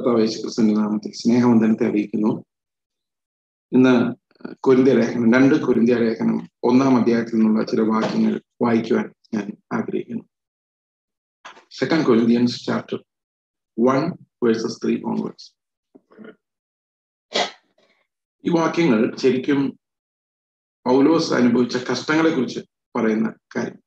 കർത്താവ് യേശുക്രിസ്തുവിന്റെ നാമത്തിൽ സ്നേഹവന്ദനത്തെ അറിയിക്കുന്നു ഇന്ന് കൊരിന്ത്യ ലേഖനം രണ്ട് കൊരിന്ത്യ ലേഖനം ഒന്നാം അധ്യായത്തിൽ നിന്നുള്ള ചില വാക്യങ്ങൾ വായിക്കുവാൻ ഞാൻ ആഗ്രഹിക്കുന്നു second Corinthians chapter one verses three onwards ഈ വാക്യങ്ങൾ ശരിക്കും പൗലോസ് അനുഭവിച്ച കഷ്ടങ്ങളെ കുറിച്ച് പറയുന്ന കാര്യം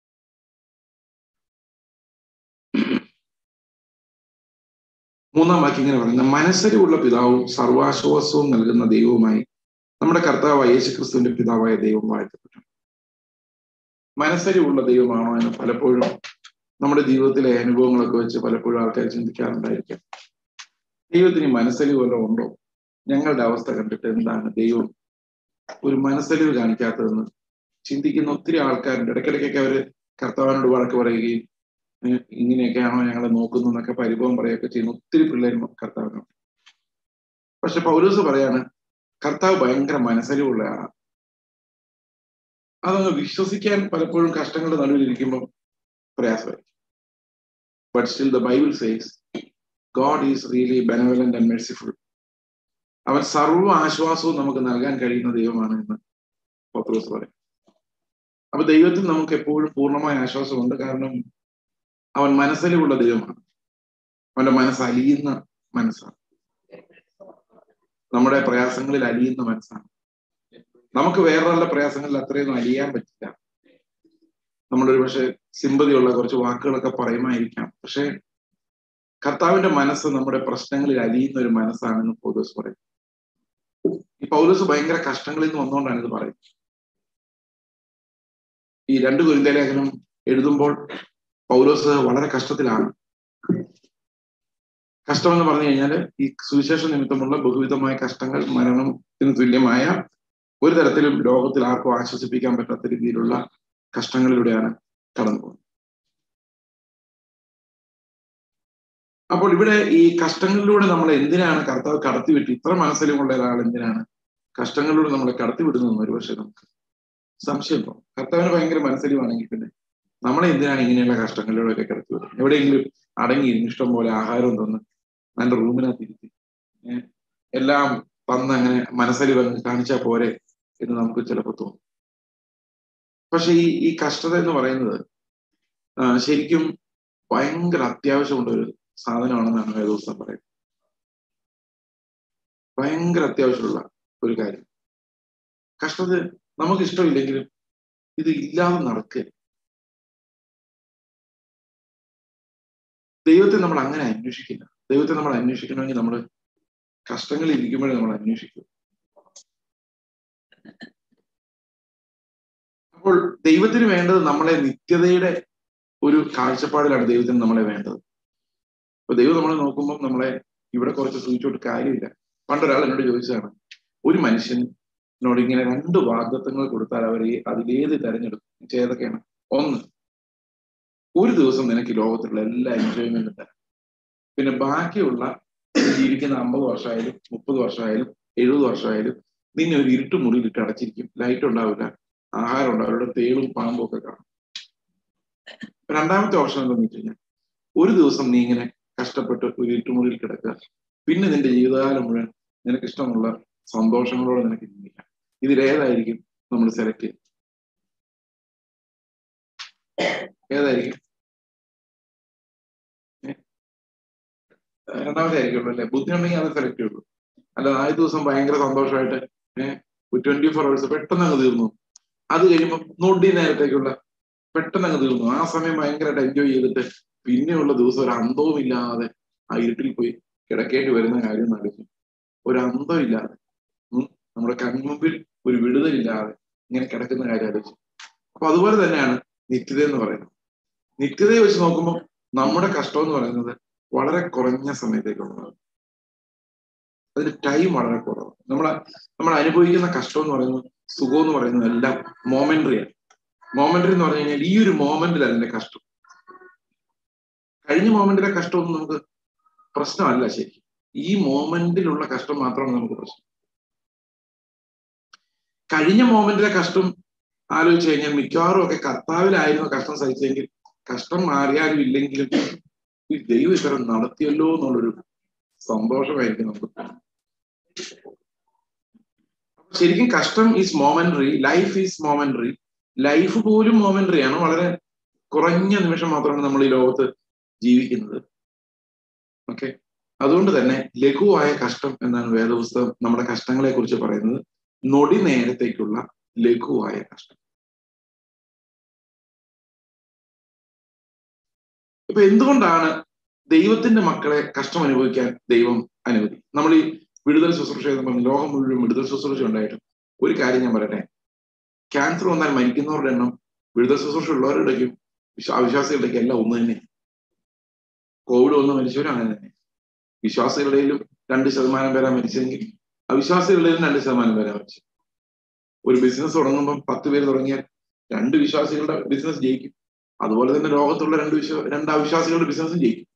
മൂന്നാം വാക്യം ഇങ്ങനെ പറയുന്നത് മനസ്സരിവുള്ള പിതാവും സർവാശ്വാസവും നൽകുന്ന ദൈവവുമായി നമ്മുടെ കർത്താവായ യേശുക്രിസ്തുവിന്റെ പിതാവായ ദൈവം വാഴ്ത്തപ്പെട്ടു മനസ്സരിവുള്ള ദൈവമാണോ എന്ന് പലപ്പോഴും നമ്മുടെ ജീവിതത്തിലെ അനുഭവങ്ങളൊക്കെ വെച്ച് പലപ്പോഴും ആൾക്കാർ ചിന്തിക്കാറുണ്ടായിരിക്കാം ദൈവത്തിന് മനസ്സലിവ് വല്ലതും ഉണ്ടോ ഞങ്ങളുടെ അവസ്ഥ കണ്ടിട്ട് എന്താണ് ദൈവം ഒരു മനസ്സലിവ് കാണിക്കാത്തതെന്ന് ചിന്തിക്കുന്ന ഒത്തിരി ആൾക്കാരുണ്ട് ഇടയ്ക്കിടയ്ക്കൊക്കെ അവര് കർത്താവിനോട് വഴക്ക് പറയുകയും ഇങ്ങനെയൊക്കെയാണോ ഞങ്ങളെ നോക്കുന്നു എന്നൊക്കെ പരിഭവം പറയുകയൊക്കെ ചെയ്യുന്ന ഒത്തിരി പിള്ളേരും കർത്താവിനുണ്ട് പക്ഷെ പൗലൂസ് പറയാണ് കർത്താവ് ഭയങ്കര മനസ്സലിവുള്ള ആളാണ് അതങ്ങ് വിശ്വസിക്കാൻ പലപ്പോഴും കഷ്ടങ്ങളുടെ നടുവിലിരിക്കുമ്പോൾ പ്രയാസമായിരിക്കും but still the Bible says God is really benevolent and merciful അവൻ സർവ്വ ആശ്വാസവും നമുക്ക് നൽകാൻ കഴിയുന്ന ദൈവമാണ് എന്ന് പത്രോസ് പറയും അപ്പൊ ദൈവത്തിൽ നമുക്ക് എപ്പോഴും പൂർണ്ണമായ ആശ്വാസമുണ്ട് കാരണം അവൻ മനസ്സലിവുള്ള ദൈവമാണ് അവന്റെ മനസ്സ് അലിയുന്ന മനസ്സാണ് നമ്മുടെ പ്രയാസങ്ങളിൽ അലിയുന്ന മനസ്സാണ് നമുക്ക് വേറൊരാളുടെ പ്രയാസങ്ങളിൽ അത്രയൊന്നും അലിയാൻ പറ്റില്ല നമ്മളൊരു പക്ഷെ സിമ്പതിയുള്ള കുറച്ച് വാക്കുകളൊക്കെ പറയുമായിരിക്കാം പക്ഷെ കർത്താവിന്റെ മനസ്സ് നമ്മുടെ പ്രശ്നങ്ങളിൽ അലിയുന്ന ഒരു മനസ്സാണെന്ന് പൗലോസ് പറയും ഈ പൗലോസ് ഭയങ്കര കഷ്ടങ്ങളിൽ നിന്ന് വന്നുകൊണ്ടാണ് ഇത് പറയുന്നത് ഈ രണ്ട് ഗുരുന്ത ലേഖനം എഴുതുമ്പോൾ പൗലോസ് വളരെ കഷ്ടത്തിലാണ് കഷ്ടമെന്ന് പറഞ്ഞു കഴിഞ്ഞാൽ ഈ സുവിശേഷ നിമിത്തമുള്ള ബഹുവിധമായ കഷ്ടങ്ങൾ മരണത്തിന് തുല്യമായ ഒരു തരത്തിലും ലോകത്തിൽ ആർക്കും ആശ്വസിപ്പിക്കാൻ പറ്റാത്ത രീതിയിലുള്ള കഷ്ടങ്ങളിലൂടെയാണ് കടന്നു പോകുന്നത് അപ്പോൾ ഇവിടെ ഈ കഷ്ടങ്ങളിലൂടെ നമ്മൾ എന്തിനാണ് കർത്താവ് കടത്തിവിട്ട് ഇത്ര മനസ്സിലുമുള്ള ഒരാൾ എന്തിനാണ് കഷ്ടങ്ങളിലൂടെ നമ്മളെ കടത്തിവിടുന്നതെന്ന് ഒരുപക്ഷെ നമുക്ക് സംശയം തോന്നും കർത്താവിന് ഭയങ്കര മനസ്സിലുമാണെങ്കിൽ പിന്നെ നമ്മളെ എന്തിനാണ് ഇങ്ങനെയുള്ള കഷ്ടങ്ങളിലൂടെയൊക്കെ കടത്തിവിടുന്നത് എവിടെയെങ്കിലും അടങ്ങിയിരുന്ന് ഇഷ്ടം പോലെ ആഹാരം തന്ന് നല്ല റൂമിനകത്ത് ഇരുത്തി എല്ലാം തന്ന് അങ്ങനെ മനസ്സിൽ കാണിച്ചാൽ പോരെ എന്ന് നമുക്ക് ചിലപ്പോൾ തോന്നും പക്ഷെ ഈ ഈ കഷ്ടത എന്ന് പറയുന്നത് ശരിക്കും ഭയങ്കര അത്യാവശ്യമുള്ള ഒരു സാധനമാണെന്നാണ് വേദോസ്തം പറയുന്നത് ഭയങ്കര അത്യാവശ്യമുള്ള ഒരു കാര്യം കഷ്ടത നമുക്ക് ഇഷ്ടമില്ലെങ്കിലും ഇത് ഇല്ലാതെ നടക്കുക ദൈവത്തെ നമ്മൾ അങ്ങനെ അന്വേഷിക്കില്ല ദൈവത്തെ നമ്മൾ അന്വേഷിക്കണമെങ്കിൽ നമ്മൾ കഷ്ടങ്ങളിൽ ഇരിക്കുമ്പോഴേ നമ്മൾ അന്വേഷിക്കും അപ്പോൾ ദൈവത്തിന് വേണ്ടത് നമ്മളെ നിത്യതയുടെ ഒരു കാഴ്ചപ്പാടിലാണ് ദൈവത്തിന് നമ്മളെ വേണ്ടത് അപ്പൊ ദൈവം നമ്മളെ നോക്കുമ്പോൾ നമ്മളെ ഇവിടെ കുറച്ച് സൂചിച്ചോട്ട് കാര്യമില്ല പണ്ടൊരാൾ എന്നോട് ചോദിച്ചതാണ് ഒരു മനുഷ്യനോട് ഇങ്ങനെ രണ്ട് വാഗ്ദത്വങ്ങൾ കൊടുത്താൽ അവർ അതിലേത് തെരഞ്ഞെടുക്കും ഏതൊക്കെയാണ് ഒന്ന് ഒരു ദിവസം നിനക്ക് ലോകത്തിലുള്ള എല്ലാ എൻജോയ്മെന്റും തരാം പിന്നെ ബാക്കിയുള്ള ജീവിക്കുന്ന അമ്പത് വർഷമായാലും മുപ്പത് വർഷമായാലും എഴുപത് വർഷമായാലും നിന്നെ ഒരു ഇരുട്ട് മുറിയിൽ ഇട്ട് അടച്ചിരിക്കും ലൈറ്റ് ഉണ്ടാവില്ല ആഹാരം ഉണ്ടാവില്ല അവിടെ തേളും പാമ്പും ഒക്കെ കാണും രണ്ടാമത്തെ ഓപ്ഷൻ എന്താണെന്ന് വെച്ച് കഴിഞ്ഞാൽ ഒരു ദിവസം നീ ഇങ്ങനെ കഷ്ടപ്പെട്ട് ഒരു ഇരുട്ടുമുറിയിൽ കിടക്കുക പിന്നെ നിന്റെ ജീവിതകാലം മുഴുവൻ നിനക്ക് ഇഷ്ടമുള്ള സന്തോഷങ്ങളോടെ നിനക്ക് ജീവിക്കാം ഇതിലേതായിരിക്കും നമ്മൾ സെലക്ട് ചെയ്യുന്നത് ഏതായിരിക്കും രണ്ടാമത്തെ ആയിരിക്കുള്ളൂ അല്ലെ ബുദ്ധി ഉണ്ടെങ്കിൽ അത് സെലക്ട് ചെയ്യുള്ളൂ അല്ല ആദ്യ ദിവസം ഭയങ്കര സന്തോഷമായിട്ട് ഏഹ് ട്വന്റി ഫോർ അവേഴ്സ് പെട്ടെന്ന് അങ്ങ് തീർന്നു അത് കഴിയുമ്പോൾ നൊടി നേരത്തേക്കുള്ള പെട്ടെന്ന് അങ്ങ് തീർന്നു ആ സമയം ഭയങ്കരമായിട്ട് എൻജോയ് ചെയ്തിട്ട് പിന്നെയുള്ള ദിവസം ഒരു അന്തവും ഇല്ലാതെ ആ ഇരുട്ടിൽ പോയി കിടക്കേണ്ടി വരുന്ന കാര്യം നടക്കും ഒരു അന്തം ഇല്ലാതെ നമ്മുടെ കൺമുമ്പിൽ ഒരു വിടുതലില്ലാതെ ഇങ്ങനെ കിടക്കുന്ന കാര്യം ആലോചിച്ചു അപ്പൊ അതുപോലെ തന്നെയാണ് നിത്യത എന്ന് പറയുന്നത് നിത്യതയെ വെച്ച് നോക്കുമ്പോൾ നമ്മുടെ കഷ്ടം എന്ന് പറയുന്നത് വളരെ കുറഞ്ഞ സമയത്തേക്കുള്ളതാണ് അതിന് ടൈം വളരെ കുറവാണ് നമ്മൾ നമ്മൾ അനുഭവിക്കുന്ന കഷ്ടം എന്ന് പറയുന്നത് സുഖം എന്ന് പറയുന്നത് എല്ലാം മോമെന്ററിയാണ് മോമെന്ററി എന്ന് പറഞ്ഞു കഴിഞ്ഞാൽ ഈ ഒരു മോമെന്റിലാണ് എന്റെ കഷ്ടം കഴിഞ്ഞ മോമെന്റിലെ കഷ്ടമൊന്നും നമുക്ക് പ്രശ്നമല്ല ശരിക്കും ഈ മോമെന്റിലുള്ള കഷ്ടം മാത്രമാണ് നമുക്ക് പ്രശ്നം കഴിഞ്ഞ മോമെന്റിലെ കഷ്ടം ആലോചിച്ച് കഴിഞ്ഞാൽ മിക്കവാറും ഒക്കെ കർത്താവിലായിരുന്നു കഷ്ടം സഹിച്ചെങ്കിൽ കഷ്ടം മാറിയാലും ഇല്ലെങ്കിലും ഈ ദൈവം ഇത്തരം നടത്തിയല്ലോ എന്നുള്ളൊരു സന്തോഷമായിരിക്കും നമുക്ക് ശരിക്കും കഷ്ടം is momentary life is momentary life പോലും മോമെന്ററി ആണ് വളരെ കുറഞ്ഞ നിമിഷം മാത്രമാണ് നമ്മൾ ഈ ലോകത്ത് ജീവിക്കുന്നത് ഓക്കെ അതുകൊണ്ട് തന്നെ ലഘുവായ കഷ്ടം എന്നാണ് വേദപുസ്തകം നമ്മുടെ കഷ്ടങ്ങളെ കുറിച്ച് പറയുന്നത് നൊടി നേരത്തേക്കുള്ള ലഘുവായ കഷ്ടം ഇപ്പൊ എന്തുകൊണ്ടാണ് ദൈവത്തിന്റെ മക്കളെ കഷ്ടം അനുഭവിക്കാൻ ദൈവം അനുവദി നമ്മൾ ഈ വിടുതൽ ശുശ്രൂഷ എന്ന് പറഞ്ഞു ലോകം മുഴുവൻ വിടുതൽ ശുശ്രൂഷ ഉണ്ടായിട്ടും ഒരു കാര്യം ഞാൻ പറയട്ടെ ക്യാൻസർ വന്നാൽ മരിക്കുന്നവരുടെ എണ്ണം വിടുതൽ ശുശ്രൂഷ ഉള്ളവരുടെയും അവിശ്വാസികളുടെയൊക്കെ എല്ലാം ഒന്ന് തന്നെ കോവിഡ് വന്ന് മരിച്ചവരും അങ്ങനെ തന്നെ വിശ്വാസികളുടെയിലും രണ്ട് ശതമാനം പേരാ മരിച്ചെങ്കിൽ അവിശ്വാസികളുടെയിലും രണ്ട് ശതമാനം പേരാ മരിച്ചു ഒരു ബിസിനസ് തുടങ്ങുമ്പോൾ പത്ത് പേര് തുടങ്ങിയാൽ രണ്ട് വിശ്വാസികളുടെ ബിസിനസ് ജയിക്കും അതുപോലെ തന്നെ ലോകത്തുള്ള രണ്ട് വിശ്വ രണ്ട് അവിശ്വാസികളുടെ ബിസിനസ്സും ജയിക്കും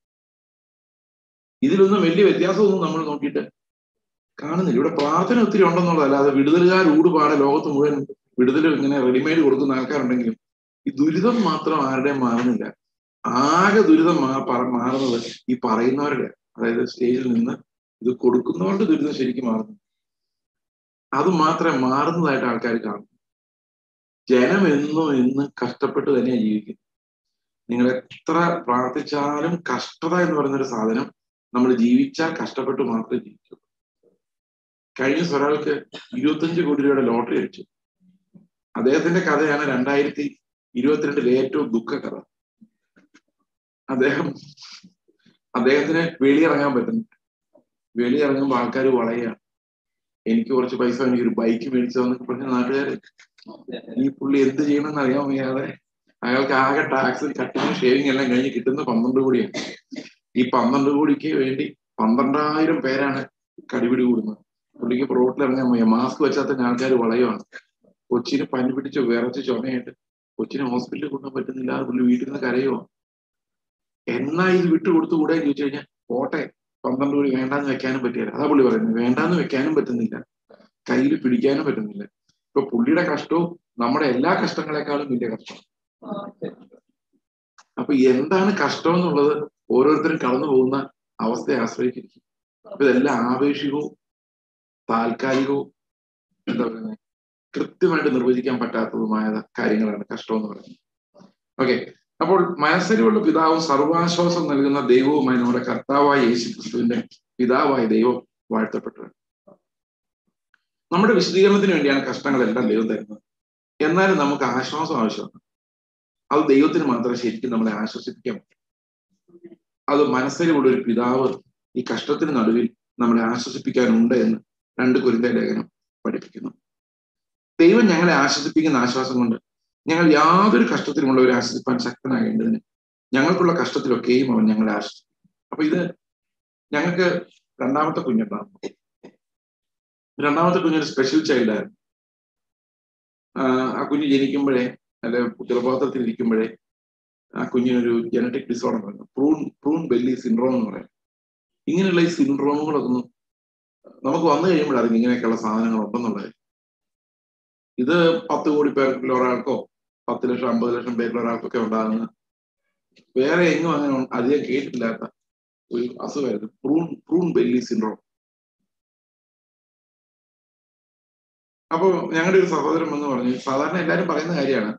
ഇതിലൊന്നും വലിയ വ്യത്യാസമൊന്നും നമ്മൾ നോക്കിയിട്ട് കാണുന്നില്ല ഇവിടെ പ്രാർത്ഥന ഒത്തിരി ഉണ്ടെന്നുള്ളതല്ലാതെ വിടുതലുകാർ ഊടുപാടെ ലോകത്ത് മുഴുവൻ വിടുതൽ ഇങ്ങനെ റെഡിമെയ്ഡ് കൊടുക്കുന്ന ആൾക്കാരുണ്ടെങ്കിലും ഈ ദുരിതം മാത്രം ആരുടെയും മാറുന്നില്ല ആകെ ദുരിതം മാറുന്നത് ഈ പറയുന്നവരുടെ അതായത് സ്റ്റേജിൽ നിന്ന് ഇത് കൊടുക്കുന്നവരുടെ ദുരിതം ശരിക്കും മാറുന്നു അത് മാത്രമേ മാറുന്നതായിട്ട് ആൾക്കാർ കാണും ജനം എന്നും എന്നും കഷ്ടപ്പെട്ട് തന്നെയാണ് ജീവിക്കുന്നത് നിങ്ങൾ എത്ര പ്രാർത്ഥിച്ചാലും കഷ്ടത എന്ന് പറയുന്ന ഒരു സാധനം നമ്മൾ ജീവിച്ചാൽ കഷ്ടപ്പെട്ട് മാത്രമേ ജീവിക്കൂ കഴിഞ്ഞ ദിവസം ഒരാൾക്ക് ഇരുപത്തഞ്ച് കോടി രൂപയുടെ ലോട്ടറി അടിച്ചു അദ്ദേഹത്തിന്റെ കഥയാണ് രണ്ടായിരത്തി ഇരുപത്തിരണ്ടിലെ ഏറ്റവും ദുഃഖ കഥ അദ്ദേഹം അദ്ദേഹത്തിന് വെളിയിറങ്ങാൻ പറ്റുന്നില്ല വെളിയിറങ്ങുമ്പോൾ ആൾക്കാർ വളയാണ് എനിക്ക് കുറച്ച് പൈസ എനിക്ക് ഒരു ബൈക്ക് മേടിച്ചതെന്നൊക്കെ പറഞ്ഞ നാട്ടുകാർ ഈ പുള്ളി എന്ത് ചെയ്യണമെന്ന് അറിയാൻ വയ്യാതെ അയാൾക്ക് ആകെ ടാക്സ് കട്ടിങ് ഷേവിങ് എല്ലാം കഴിഞ്ഞ് കിട്ടുന്ന പന്ത്രണ്ട് കോടിയാണ് ഈ പന്ത്രണ്ട് കോടിക്ക് വേണ്ടി പന്ത്രണ്ടായിരം പേരാണ് കടിപിടി കൂടുന്നത് പുള്ളിക്ക് റോട്ടിൽ ഇറങ്ങാൻ വയ്യ മാസ്ക് വെച്ചാൽ തന്നെ ആൾക്കാർ വളയുവാണ് കൊച്ചിന് പനി പിടിച്ച് വിറച്ച് ചുമയായിട്ട് കൊച്ചിനെ ഹോസ്പിറ്റലിൽ കൊണ്ടുപോകാൻ പറ്റുന്നില്ല പുള്ളി വീട്ടിൽ നിന്ന് കരയുവാ എന്നാ ഇത് വിട്ടുകൊടുത്തുകൂടെ എന്ന് ചോദിച്ചു കഴിഞ്ഞാൽ പോട്ടെ പന്ത്രണ്ട് കോടി വേണ്ടാന്ന് വെക്കാനും പറ്റില്ല അതാ പുള്ളി പറയുന്നത് വേണ്ടാന്ന് വെക്കാനും പറ്റുന്നില്ല കയ്യിൽ പിടിക്കാനും പറ്റുന്നില്ല ഇപ്പൊ പുള്ളിയുടെ കഷ്ടവും നമ്മുടെ എല്ലാ കഷ്ടങ്ങളെക്കാളും വലിയ കഷ്ടം അപ്പൊ എന്താണ് കഷ്ടം എന്നുള്ളത് ഓരോരുത്തരും കടന്നു പോകുന്ന അവസ്ഥയെ ആശ്രയിച്ചിരിക്കും അപ്പൊ ഇതെല്ലാം ആവേശികവും താൽക്കാലികവും എന്താ പറയുന്നത് കൃത്യമായിട്ട് നിർവചിക്കാൻ പറ്റാത്തതുമായ കാര്യങ്ങളാണ് കഷ്ടം എന്ന് പറയുന്നത് ഓക്കെ അപ്പോൾ മനസ്സരിവുള്ള പിതാവും സർവാശ്വാസം നൽകുന്ന ദൈവവുമായി നമ്മുടെ കർത്താവായ യേശു ക്രിസ്തുവിന്റെ പിതാവായ ദൈവം വാഴ്ത്തപ്പെട്ടത് നമ്മുടെ വിശദീകരണത്തിന് വേണ്ടിയാണ് കഷ്ടങ്ങളെല്ലാം ദൈവം തരുന്നത് എന്നാലും നമുക്ക് ആശ്വാസം ആവശ്യമാണ് അത് ദൈവത്തിന് മാത്രമേ ശരിക്കും നമ്മളെ ആശ്വസിപ്പിക്കാൻ പറ്റൂ അത് മനസ്സിലുള്ള ഒരു പിതാവ് ഈ കഷ്ടത്തിന് നടുവിൽ നമ്മളെ ആശ്വസിപ്പിക്കാനുണ്ട് എന്ന് രണ്ട് കുരുந்த ലേഖനം പഠിപ്പിക്കുന്നു ദൈവം ഞങ്ങളെ ആശ്വസിപ്പിക്കുന്ന ആശ്വാസം കൊണ്ട് ഞങ്ങൾ യാതൊരു കഷ്ടത്തിലുമുള്ളവരെ ആശ്വസിപ്പാൻ ശക്തനാകേണ്ടതിന് ഞങ്ങൾക്കുള്ള കഷ്ടത്തിലൊക്കെയും അവൻ ഞങ്ങളെ ആശ്വസിപ്പിക്കും അപ്പൊ ഇത് ഞങ്ങൾക്ക് രണ്ടാമത്തെ കുഞ്ഞുണ്ടാകും രണ്ടാമത്തെ കുഞ്ഞൊരു സ്പെഷ്യൽ ചൈൽഡായിരുന്നു ആ കുഞ്ഞ് ജനിക്കുമ്പോഴേ അല്ല ഗർഭപാത്രത്തിൽ ഇരിക്കുമ്പോഴേ ആ കുഞ്ഞിനൊരു ജനറ്റിക് ഡിസോർഡർ ഉണ്ട് പ്രൂൺ പ്രൂൺ ബെല്ലി സിൻഡ്രോം എന്ന് പറയും ഇങ്ങനെയുള്ള ഈ സിൻഡ്രോമുകളൊക്കെ ഒന്ന് നമുക്ക് വന്നു കഴിയുമ്പോഴറിയും ഇങ്ങനെയൊക്കെയുള്ള സാധനങ്ങൾ ഉണ്ടെന്നുള്ളത് ഇത് പത്ത് കോടി പേർക്കുള്ള ഒരാൾക്കോ പത്ത് ലക്ഷം അമ്പത് ലക്ഷം പേരുള്ള ഒരാൾക്കൊക്കെ ഉണ്ടാകുന്ന വേറെ എങ്ങും അങ്ങനെ അധികം കേട്ടിട്ടില്ലാത്ത ഒരു അസുഖമായിരുന്നു പ്രൂൺ പ്രൂൺ ബെല്ലി സിൻഡ്രോം അപ്പോ ഞങ്ങളുടെ ഒരു സഹോദരൻ എന്ന് പറഞ്ഞു സാധാരണ എല്ലാവരും പറയുന്ന കാര്യമാണ്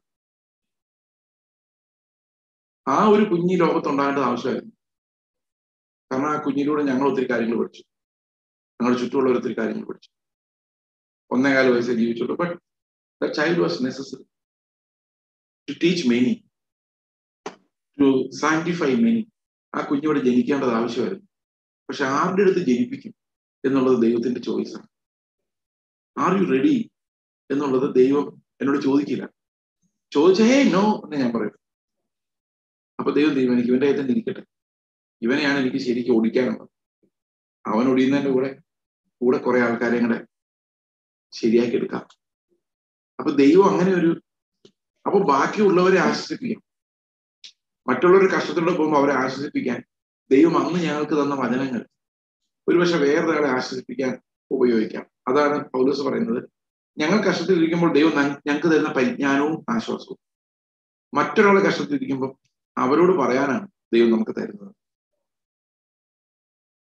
ആ ഒരു കുഞ്ഞി ലോകത്തുണ്ടാകേണ്ടത് ആവശ്യമായിരുന്നു കാരണം ആ കുഞ്ഞിലൂടെ ഞങ്ങൾ ഒത്തിരി കാര്യങ്ങൾ പഠിച്ചു ഞങ്ങളുടെ ചുറ്റുമുള്ള ഒത്തിരി കാര്യങ്ങൾ പഠിച്ചു ഒന്നേകാല വയസ്സേ ജീവിച്ചുള്ളൂ but the child was necessary to teach many to sanctify many ആ കുഞ്ഞിവിടെ ജനിക്കേണ്ടത് ആവശ്യമായിരുന്നു പക്ഷെ ആരുടെ അടുത്ത് ജനിപ്പിക്കും എന്നുള്ളത് ദൈവത്തിന്റെ ചോയ്സാണ് ആർ യു റെഡി എന്നുള്ളത് ദൈവം എന്നോട് ചോദിക്കില്ല ചോദിച്ചേ നോ എന്ന് ഞാൻ പറയും അപ്പൊ ദൈവം ദൈവം എനിക്ക് ഇവന്റെ കയ്യിൽ തന്നെ ഇരിക്കട്ടെ ഇവനെയാണ് എനിക്ക് ശരിക്കും ഓടിക്കാനുള്ളത് അവൻ ഒടിയുന്നതിന്റെ കൂടെ കൂടെ കുറെ ആൾക്കാരെ കൂടെ ശരിയാക്കി എടുക്കാം അപ്പൊ ദൈവം അങ്ങനെ ഒരു അപ്പൊ ബാക്കിയുള്ളവരെ ആശ്വസിപ്പിക്കാം മറ്റുള്ളവർ കഷ്ടത്തിലൂടെ പോകുമ്പോൾ അവരെ ആശ്വസിപ്പിക്കാൻ ദൈവം അന്ന് ഞങ്ങൾക്ക് തന്ന വചനങ്ങൾ ഒരുപക്ഷെ വേറൊരാളെ ആശ്വസിപ്പിക്കാൻ ഉപയോഗിക്കാം അതാണ് പൗലോസ് പറയുന്നത് ഞങ്ങൾ കഷ്ടത്തിലിരിക്കുമ്പോൾ ദൈവം ഞങ്ങൾക്ക് തരുന്ന പരിജ്ഞാനവും ആശ്വാസവും മറ്റൊരാളെ കഷ്ടത്തിലിരിക്കുമ്പോൾ അവരോട് പറയാനാണ് ദൈവം നമുക്ക് തരുന്നത്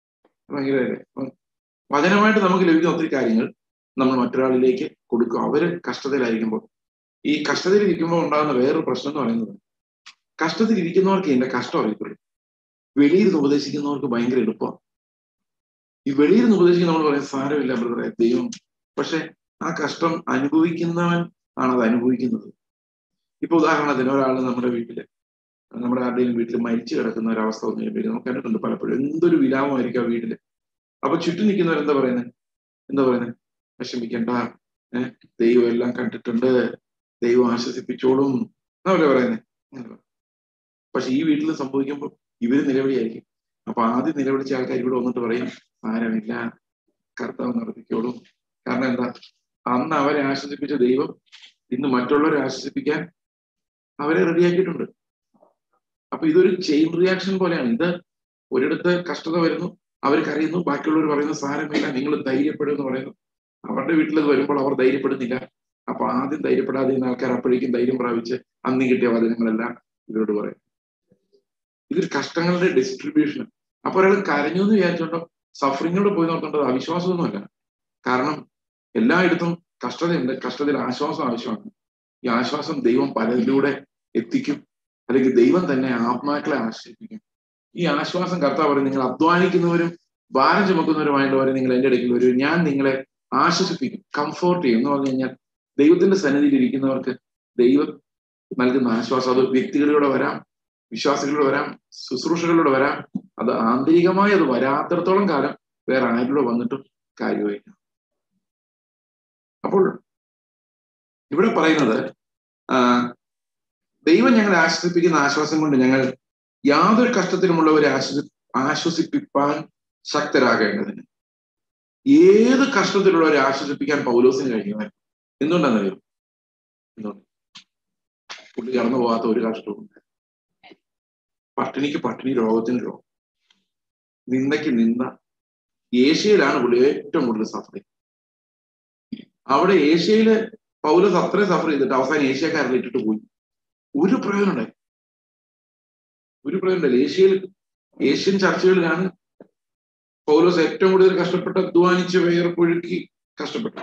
ഭയങ്കര വചനമായിട്ട് നമുക്ക് ലഭിക്കുന്ന ഒത്തിരി കാര്യങ്ങൾ നമ്മൾ മറ്റൊരാളിലേക്ക് കൊടുക്കും അവര് കഷ്ടതയിലായിരിക്കുമ്പോൾ ഈ കഷ്ടതയിൽ ഇരിക്കുമ്പോൾ ഉണ്ടാകുന്ന വേറൊരു പ്രശ്നം എന്ന് പറയുന്നത് കഷ്ടത്തിൽ ഇരിക്കുന്നവർക്ക് ഇതിന്റെ കഷ്ടം അറിയത്തുള്ളൂ വെളിയിൽ നിന്ന് ഉപദേശിക്കുന്നവർക്ക് ഭയങ്കര എളുപ്പമാണ് ഈ വെളിയിൽ നിന്ന് ഉപദേശിക്കുന്ന നമ്മൾ പറയും സാരമില്ല ബ്രദറെ ദൈവം പക്ഷെ ആ കഷ്ടം അനുഭവിക്കുന്നവൻ ആണ് അത് അനുഭവിക്കുന്നത് ഇപ്പൊ ഉദാഹരണത്തിന് ഒരാൾ നമ്മുടെ വീട്ടില് നമ്മുടെ ആരുടെയും വീട്ടിൽ മരിച്ചു കിടക്കുന്ന ഒരു അവസ്ഥ വന്നു കഴിയുമ്പോൾ നമുക്ക് കണ്ടിട്ടുണ്ട് പലപ്പോഴും എന്തൊരു വിലാപമായിരിക്കും ആ വീട്ടില് അപ്പൊ ചുറ്റും നിൽക്കുന്നവർ എന്താ പറയുന്നത് എന്താ പറയുന്നത് വിഷമിക്കണ്ട ഏഹ് ദൈവം എല്ലാം കണ്ടിട്ടുണ്ട് ദൈവം ആശ്വസിപ്പിച്ചോളും എന്നല്ലേ പറയുന്നത് പക്ഷെ ഈ വീട്ടിൽ സംഭവിക്കുമ്പോൾ ഇവര് നിലവിളിയായിരിക്കും അപ്പൊ ആദ്യം നിലവിളിച്ച ആൾക്കാർ ഇവിടെ വന്നിട്ട് പറയും സാരമില്ല കർത്താവ് നടത്തിക്കോളും കാരണം എന്താ അന്ന് അവരെ ആശ്വസിപ്പിച്ച ദൈവം ഇന്ന് മറ്റുള്ളവരെ ആശ്വസിപ്പിക്കാൻ അവരെ റെഡിയാക്കിയിട്ടുണ്ട് അപ്പൊ ഇതൊരു ചെയിൻ റിയാക്ഷൻ പോലെയാണ് ഇത് ഒരിടത്ത് കഷ്ടത വരുന്നു അവർ കരയുന്നു ബാക്കിയുള്ളവർ പറയുന്നു സാരമില്ല നിങ്ങൾ ധൈര്യപ്പെടും എന്ന് പറയുന്നു അവരുടെ വീട്ടിൽ ഇത് വരുമ്പോൾ അവർ ധൈര്യപ്പെടുന്നില്ല അപ്പൊ ആദ്യം ധൈര്യപ്പെടാതെ ആൾക്കാർ അപ്പോഴേക്കും ധൈര്യം പ്രാപിച്ച് അന്ന് കിട്ടിയ വചനങ്ങളെല്ലാം ഇവരോട് പറയും ഇതൊരു കഷ്ടങ്ങളുടെ ഡിസ്ട്രിബ്യൂഷൻ അപ്പൊ ഒരാൾ കരഞ്ഞു എന്ന് വിചാരിച്ചോണ്ടോ സഫറിങ്ങിലൂടെ പോയി നോക്കേണ്ടത് അവിശ്വാസമൊന്നുമല്ല കാരണം എല്ലായിടത്തും കഷ്ടതയുണ്ട് കഷ്ടതയിൽ ആശ്വാസം ആവശ്യമാണ് ഈ ആശ്വാസം ദൈവം പലരിലൂടെ എത്തിക്കും അല്ലെങ്കിൽ ദൈവം തന്നെ ആത്മാക്കളെ ആശ്രയിപ്പിക്കും ഈ ആശ്വാസം കർത്താവ് പറയും നിങ്ങൾ അധ്വാനിക്കുന്നവരും ഭാരം ചുമക്കുന്നവരുമായിട്ടുള്ളവരെ നിങ്ങൾ എന്റെ ഇടയ്ക്ക് വരും ഞാൻ നിങ്ങളെ ആശ്വസിപ്പിക്കും കംഫോർട്ട് ചെയ്യും എന്ന് പറഞ്ഞു കഴിഞ്ഞാൽ ദൈവത്തിന്റെ സന്നിധിയിൽ ഇരിക്കുന്നവർക്ക് ദൈവം നൽകുന്ന ആശ്വാസം അത് വ്യക്തികളിലൂടെ വരാം വിശ്വാസികളിലൂടെ വരാം ശുശ്രൂഷകളിലൂടെ വരാം അത് ആന്തരികമായി അത് വരാത്തിടത്തോളം കാലം വേറെ ആരിലൂടെ വന്നിട്ടും കാര്യമായില്ല അപ്പോൾ ഇവിടെ പറയുന്നത് ദൈവം ഞങ്ങളെ ആശ്വസിപ്പിക്കുന്ന ആശ്വാസം കൊണ്ട് ഞങ്ങൾ യാതൊരു കഷ്ടത്തിലുമുള്ളവരെ ആശ്വസി ആശ്വസിപ്പിപ്പാൻ ശക്തരാകേണ്ടതിന് ഏത് കഷ്ടത്തിലുള്ളവരെ ആശ്വസിപ്പിക്കാൻ പൗലോസിന് കഴിയുമായിരുന്നു എന്തുകൊണ്ടാണെന്നറിയോ എന്തുകൊണ്ട് പുള്ളി കടന്നു പോകാത്ത ഒരു കഷ്ടവും പട്ടിണിക്ക് പട്ടിണി രോഗത്തിന് രോഗം നിന്ദയ്ക്ക് നിന്ദ ഏഷ്യയിലാണ് പുള്ളി ഏറ്റവും കൂടുതൽ സഫർ ചെയ്തത് അവിടെ ഏഷ്യയില് പൗലസ് അത്രയും സഫർ ചെയ്തിട്ട് അവസാനം ഏഷ്യക്കാരെ ഇട്ടിട്ട് പോയി ഒരു പ്രയോജനം ഉണ്ടായി ഒരു പ്രയോജനം ഉണ്ടായില്ല ഏഷ്യയിൽ ഏഷ്യൻ ചർച്ചകളിലാണ് പൗലോസ് ഏറ്റവും കൂടുതൽ കഷ്ടപ്പെട്ട് അധ്വാനിച്ച് വേർപ്പൊഴുക്കി കഷ്ടപ്പെട്ടു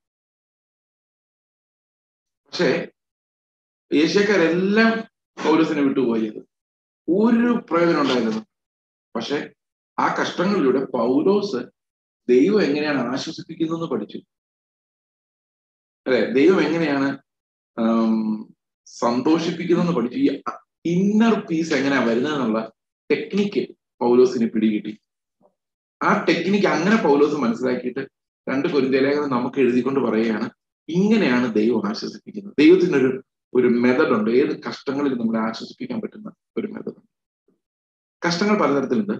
പക്ഷേ ഏഷ്യക്കാരെല്ലാം പൗലോസിനെ വിട്ടുപോയത് ഒരു പ്രയോജനം ഉണ്ടായിരുന്നു പക്ഷെ ആ കഷ്ടങ്ങളിലൂടെ പൗലോസ് ദൈവം എങ്ങനെയാണ് ആശ്വസിപ്പിക്കുന്നതെന്ന് പഠിച്ചു അല്ലെ ദൈവം എങ്ങനെയാണ് സന്തോഷിപ്പിക്കുന്നതെന്ന് പഠിച്ചു ഈ ഇന്നർ പീസ് എങ്ങനെയാ വരുന്നതെന്നുള്ള ടെക്നിക്ക് പൗലോസിന് പിടികിട്ടി ആ ടെക്നിക്ക് അങ്ങനെ പൗലോസ് മനസ്സിലാക്കിയിട്ട് രണ്ട് കുരുന്തലേഖനം നമുക്ക് എഴുതിക്കൊണ്ട് പറയുകയാണ് ഇങ്ങനെയാണ് ദൈവം ആശ്വസിപ്പിക്കുന്നത് ദൈവത്തിനൊരു ഒരു മെതഡ് ഉണ്ട് ഏത് കഷ്ടങ്ങളിൽ നമ്മളെ ആശ്വസിപ്പിക്കാൻ പറ്റുന്ന ഒരു മെതഡ് ഉണ്ട് കഷ്ടങ്ങൾ പലതരത്തിലുണ്ട്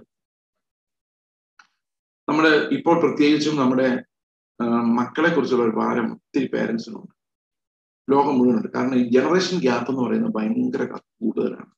നമ്മുടെ ഇപ്പോൾ പ്രത്യേകിച്ചും നമ്മുടെ മക്കളെ കുറിച്ചുള്ള ഒരു ഭാരം ഒത്തിരി പേരൻസിനുണ്ട് ലോകം മുഴുവനുണ്ട് കാരണം ഈ ജനറേഷൻ ഗ്യാപ്പ് എന്ന് പറയുന്നത് ഭയങ്കര കൂടുതലാണ്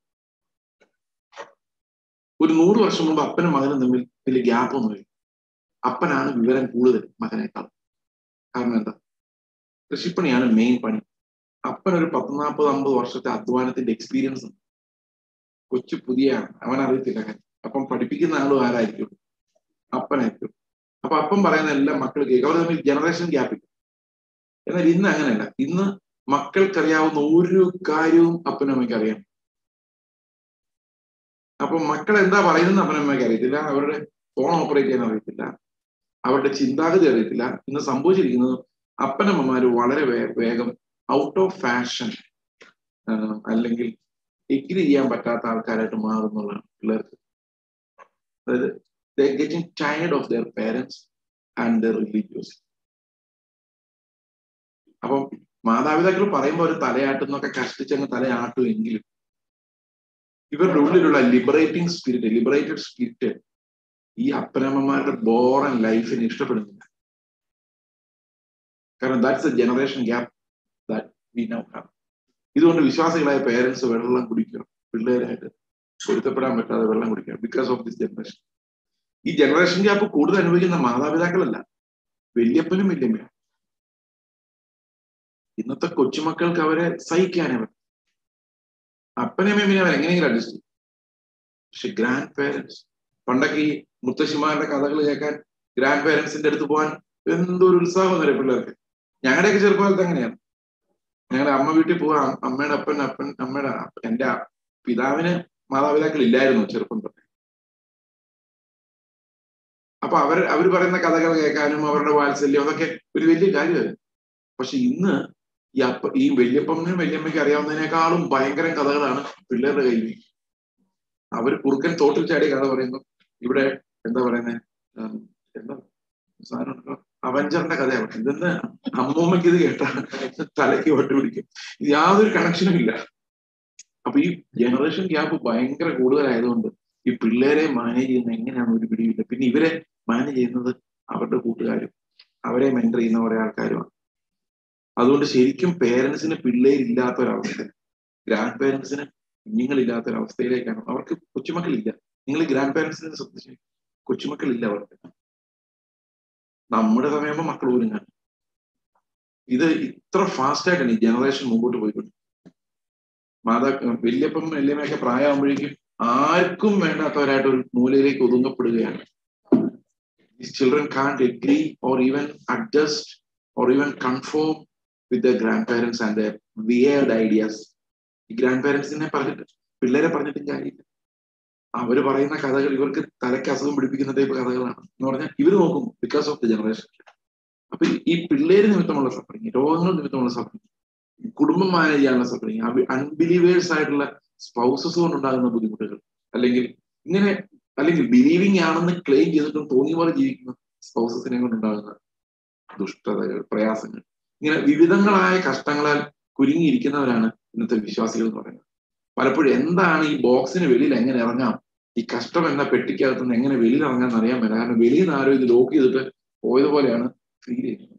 ഒരു നൂറ് വർഷം മുമ്പ് അപ്പനും മകനും തമ്മിൽ വലിയ ഗ്യാപ്പ് ഒന്നുമില്ല അപ്പനാണ് വിവരം കൂടുതൽ മകനേക്കാൾ കാരണം എന്താ കൃഷിപ്പണിയാണ് മെയിൻ പണി അപ്പൻ ഒരു പത്ത് നാൽപ്പത് അമ്പത് വർഷത്തെ അധ്വാനത്തിന്റെ എക്സ്പീരിയൻസ് ഉണ്ട് കൊച്ചു പുതിയാണ് അവൻ അറിയത്തില്ല കാര്യം അപ്പം പഠിപ്പിക്കുന്ന ആളും ആരായിരിക്കും അപ്പനായിരിക്കും അപ്പൊ അപ്പം പറയുന്ന എല്ലാം മക്കൾ കേൾക്കും അവർ തമ്മിൽ ജനറേഷൻ ഗ്യാപ്പ് ഇല്ല എന്നാൽ ഇന്ന് അങ്ങനെയല്ല ഇന്ന് മക്കൾക്കറിയാവുന്ന ഒരു കാര്യവും അപ്പനമ്മയ്ക്ക് അറിയാം അപ്പൊ മക്കൾ എന്താ പറയുന്നത് അപ്പനമ്മയ്ക്ക് അറിയത്തില്ല അവരുടെ ഫോൺ ഓപ്പറേറ്റ് ചെയ്യാൻ അറിയത്തില്ല അവരുടെ ചിന്താഗതി അറിയത്തില്ല ഇന്ന് സംഭവിച്ചിരിക്കുന്നത് അപ്പനമ്മമാര് വളരെ വേഗം ഔട്ട് ഓഫ് ഫാഷൻ അല്ലെങ്കിൽ എഗ്രി ചെയ്യാൻ പറ്റാത്ത ആൾക്കാരായിട്ട് മാറുന്നുള്ളതാണ് പിള്ളേർക്ക് അതായത് the getting tired of their parents and their religious അപ്പം മാതാപിതാക്കൾ പറയുമ്പോൾ ഒരു തലയാട്ടുന്നൊക്കെ കഷ്ടിച്ചങ്ങ് തലയാട്ടും എങ്കിലും ഇവരുടെ ഉള്ളിലുള്ള ലിബറേറ്റിംഗ് സ്പിരിറ്റ് ലിബറേറ്റഡ് സ്പിരിറ്റ് ഈ അപ്പനമ്മമാരുടെ ബോറൻ ലൈഫിന് ഇഷ്ടപ്പെടുന്നില്ല കാരണം that's a generation gap that we now have ഇതുകൊണ്ട് വിശ്വാസികളായ പേരൻസ് വെള്ളം കുടിക്കണം പിള്ളേരായിട്ട് പൊരുത്തപ്പെടാൻ പറ്റാതെ വെള്ളം കുടിക്കണം ബിക്കോസ് ഓഫ് ദിസ് ജനറേഷൻ ഈ ജനറേഷൻ ഗ്യാപ്പ് കൂടുതൽ അനുഭവിക്കുന്ന മാതാപിതാക്കളല്ല വല്യപ്പനും വല്യമ്മയാണ് ഇന്നത്തെ കൊച്ചുമക്കൾക്ക് അവരെ സഹിക്കാനേ പറ്റും അപ്പനെയും അമ്മയും അവർ എങ്ങനെയെങ്കിലും അഡ്ജസ്റ്റ് ചെയ്യും പക്ഷെ ഗ്രാൻഡ് പേരൻസ് പണ്ടൊക്കെ ഈ മുത്തശ്ശിമാരുടെ കഥകൾ കേൾക്കാൻ ഗ്രാൻഡ് പേരൻസിന്റെ അടുത്ത് പോകാൻ എന്തൊരു ഉത്സാഹം എന്നറിയ പിള്ളേർക്ക് ഞങ്ങളുടെയൊക്കെ ചെറുപ്പകാലത്ത് അങ്ങനെയാണ് ഞങ്ങളുടെ അമ്മ വീട്ടിൽ പോവാം അമ്മയുടെ അപ്പൻ അപ്പൻ അമ്മയുടെ എന്റെ പിതാവിന് മാതാപിതാക്കൾ ഇല്ലായിരുന്നു ചെറുപ്പം തൊട്ട് അപ്പൊ അവർ അവർ പറയുന്ന കഥകൾ കേൾക്കാനും അവരുടെ വാത്സല്യം അതൊക്കെ ഒരു വലിയ കാര്യമായിരുന്നു പക്ഷെ ഇന്ന് ഈ അപ്പ ഈ വല്യപ്പമ്മനും വല്യമ്മയ്ക്ക് അറിയാവുന്നതിനേക്കാളും ഭയങ്കര കഥകളാണ് പിള്ളേരുടെ കയ്യിൽ അവർ കുറുക്കൻ തോട്ടിൽ ചാടിയ കഥ പറയുന്നു ഇവിടെ എന്താ പറയുന്നത് എന്താ സാധനം അവഞ്ചറിന്റെ കഥയാണ് ഇതെന്ന് അമ്മൂമ്മയ്ക്ക് ഇത് കേട്ട തലയ്ക്ക് വട്ട് പിടിക്കും ഇത് യാതൊരു കണക്ഷനും ഇല്ല അപ്പൊ ഈ ജനറേഷൻ ഗ്യാപ്പ് ഭയങ്കര കൂടുതലായതുകൊണ്ട് ഈ പിള്ളേരെ മാനേജ് ചെയ്യുന്ന എങ്ങനെയാണ് ഒരു പിടിയില്ല പിന്നെ ഇവരെ മാനേജ് ചെയ്യുന്നത് അവരുടെ കൂട്ടുകാരും അവരെ മെന്റർ ചെയ്യുന്ന കുറെ ആൾക്കാരുമാണ് അതുകൊണ്ട് ശരിക്കും പേരൻസിന് പിള്ളേരില്ലാത്ത ഒരവസ്ഥ ഗ്രാൻഡ് പേരൻസിന് കുഞ്ഞുങ്ങളില്ലാത്ത ഒരവസ്ഥയിലേക്കാണ് അവർക്ക് കൊച്ചുമക്കളില്ല നിങ്ങൾ ഗ്രാൻഡ് പേരൻസിനെ ശ്രദ്ധിച്ചു കൊച്ചുമക്കളില്ല അവർക്ക് നമ്മുടെ സമയമാകുമ്പോൾ മക്കൾ പോലും കാണും ഇത് ഇത്ര ഫാസ്റ്റ് ആയിട്ടാണ് ഈ ജനറേഷൻ മുമ്പോട്ട് പോയിക്കൊണ്ട് മാതാ വല്യപ്പം വല്യമ്മയൊക്കെ പ്രായമാകുമ്പോഴേക്കും ആർക്കും വേണ്ടാത്തവരായിട്ട് ഒരു മൂലയിലേക്ക് ഒതുങ്ങപ്പെടുകയാണ് children can't agree or even adjust or even confirm with the grandparents and the weird ideas ഈ ഗ്രാൻഡ് പാരൻസിനെ പറഞ്ഞിട്ട് പിള്ളേരെ പറഞ്ഞിട്ടും കാര്യമില്ല അവര് പറയുന്ന കഥകൾ ഇവർക്ക് തലയ്ക്ക് അസുഖം പിടിപ്പിക്കുന്ന ടൈപ്പ് കഥകളാണ് എന്ന് പറഞ്ഞാൽ ഇവർ നോക്കും ബിക്കോസ് ഓഫ് ദി ജനറേഷൻ അപ്പൊ ഈ പിള്ളേര് നിമിത്തമുള്ള സഫറിങ് രോഗങ്ങൾ നിമിത്തമുള്ള സഫറിങ് കുടുംബം മാനേജ് ചെയ്യാനുള്ള സഫറിങ് അൺബിലീവേഴ്സ് ആയിട്ടുള്ള സ്പൗസസ് കൊണ്ടുണ്ടാകുന്ന ബുദ്ധിമുട്ടുകൾ അല്ലെങ്കിൽ ഇങ്ങനെ അല്ലെങ്കിൽ ബിലീവിങ് ആണെന്ന് ക്ലെയിം ചെയ്തിട്ടും തോന്നിയ പോലെ ജീവിക്കുന്ന സ്പൗസസിനെ കൊണ്ടുണ്ടാകുന്ന ദുഷ്ടതകൾ പ്രയാസങ്ങൾ ഇങ്ങനെ വിവിധങ്ങളായ കഷ്ടങ്ങളാൽ കുരുങ്ങിയിരിക്കുന്നവരാണ് ഇന്നത്തെ വിശ്വാസികൾ എന്ന് പറയുന്നത് പലപ്പോഴും എന്താണ് ഈ ബോക്സിന് വെളിയിൽ എങ്ങനെ ഇറങ്ങാം ഈ കഷ്ടം എന്ന പെട്ടിക്കകത്ത് നിന്ന് എങ്ങനെ വെളിയിൽ ഇറങ്ങാൻ അറിയാൻ പറ്റില്ല കാരണം വെളിയിൽ നിന്ന് ആരോ ഇത് ലോക്ക് ചെയ്തിട്ട് പോയതുപോലെയാണ് ഫീൽ ചെയ്യുന്നത്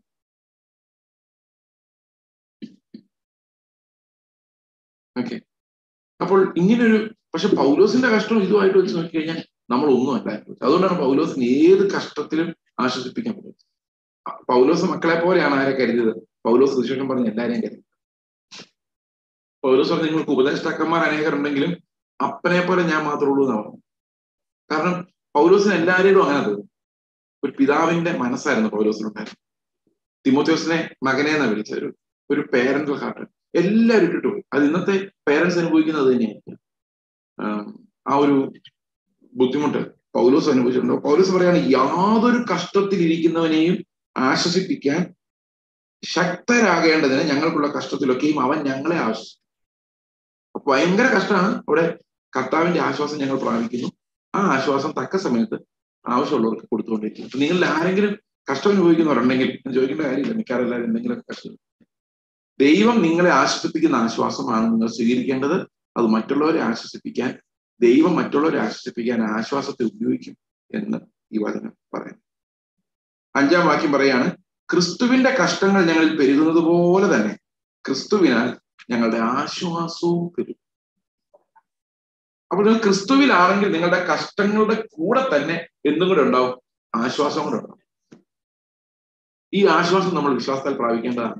ഓക്കെ അപ്പോൾ ഇങ്ങനൊരു പക്ഷെ പൗലോസിന്റെ കഷ്ടം ഇതുമായിട്ട് വെച്ച് നോക്കി കഴിഞ്ഞാൽ നമ്മൾ ഒന്നും അല്ലായിരുന്നു അതുകൊണ്ടാണ് പൗലോസിന് ഏത് കഷ്ടത്തിലും ആശ്വസിപ്പിക്കാൻ പറ്റും പൗലോസ് മക്കളെ പോലെയാണ് ആരെ കരുതിയത് പൗലോസ് സുശേഷം പറഞ്ഞ് എല്ലാരെയും കരുതി പൗലോസ് പറഞ്ഞ നിങ്ങൾക്ക് ഉപദേഷ്ടാക്കന്മാർ അനേകരുണ്ടെങ്കിലും അപ്പനെ പോലെ ഞാൻ മാത്രമേ ഉള്ളൂ എന്നാണ് പറഞ്ഞു കാരണം പൗലോസിന് എല്ലാവരോടും അങ്ങനെ തോന്നും ഒരു പിതാവിന്റെ മനസ്സായിരുന്നു പൗലോസിനുണ്ടായിരുന്നു തിമോത്യോസിനെ മകനെ എന്നാ വിളിച്ചത് ഒരു ഒരു പേരന്റൽ ഹാർട്ട് എല്ലാവരും ഇട്ടിട്ട് പോയി അത് ഇന്നത്തെ പേരൻസ് അനുഭവിക്കുന്നത് തന്നെയായിരിക്കും ആ ഒരു ബുദ്ധിമുട്ട് പൗലോസ് അനുഭവിച്ചിട്ടുണ്ടോ പൗലോസ് പറയാണ് യാതൊരു കഷ്ടത്തിലിരിക്കുന്നവനെയും ആശ്വസിപ്പിക്കാൻ ശക്തരാകേണ്ടതിന് ഞങ്ങൾക്കുള്ള കഷ്ടത്തിലൊക്കെയും അവൻ ഞങ്ങളെ ആശ്വസിക്കും അപ്പൊ ഭയങ്കര കഷ്ടമാണ് അവിടെ കർത്താവിന്റെ ആശ്വാസം ഞങ്ങൾ പ്രാപിക്കുന്നു ആ ആശ്വാസം തക്ക സമയത്ത് ആവശ്യമുള്ളവർക്ക് കൊടുത്തുകൊണ്ടിരിക്കും അപ്പൊ നിങ്ങളിൽ ആരെങ്കിലും കഷ്ടം അനുഭവിക്കുന്നവരുണ്ടെങ്കിൽ ഞാൻ ചോദിക്കേണ്ട കാര്യമില്ല മിക്കവാറും എല്ലാവരും എന്തെങ്കിലുമൊക്കെ കഷ്ടം ദൈവം നിങ്ങളെ ആശ്വസിപ്പിക്കുന്ന ആശ്വാസമാണ് നിങ്ങൾ സ്വീകരിക്കേണ്ടത് അത് മറ്റുള്ളവരെ ആശ്വസിപ്പിക്കാൻ ദൈവം മറ്റുള്ളവരെ ആശ്വസിപ്പിക്കാൻ ആശ്വാസത്തെ ഉപയോഗിക്കും എന്ന് ഈ വചനം പറയുന്നു അഞ്ചാം വാക്യം പറയാണ് ക്രിസ്തുവിന്റെ കഷ്ടങ്ങൾ ഞങ്ങളിൽ പെരുകുന്നത് പോലെ തന്നെ ക്രിസ്തുവിനാൽ ഞങ്ങളുടെ ആശ്വാസവും പെരുകും അപ്പോൾ നിങ്ങൾ ക്രിസ്തുവിലാണെങ്കിൽ നിങ്ങളുടെ കഷ്ടങ്ങളുടെ കൂടെ തന്നെ എന്തും കൂടെ ഉണ്ടാവും ആശ്വാസം കൂടെ ഉണ്ടാവും ഈ ആശ്വാസം നമ്മൾ വിശ്വാസത്താൽ പ്രാപിക്കേണ്ടതാണ്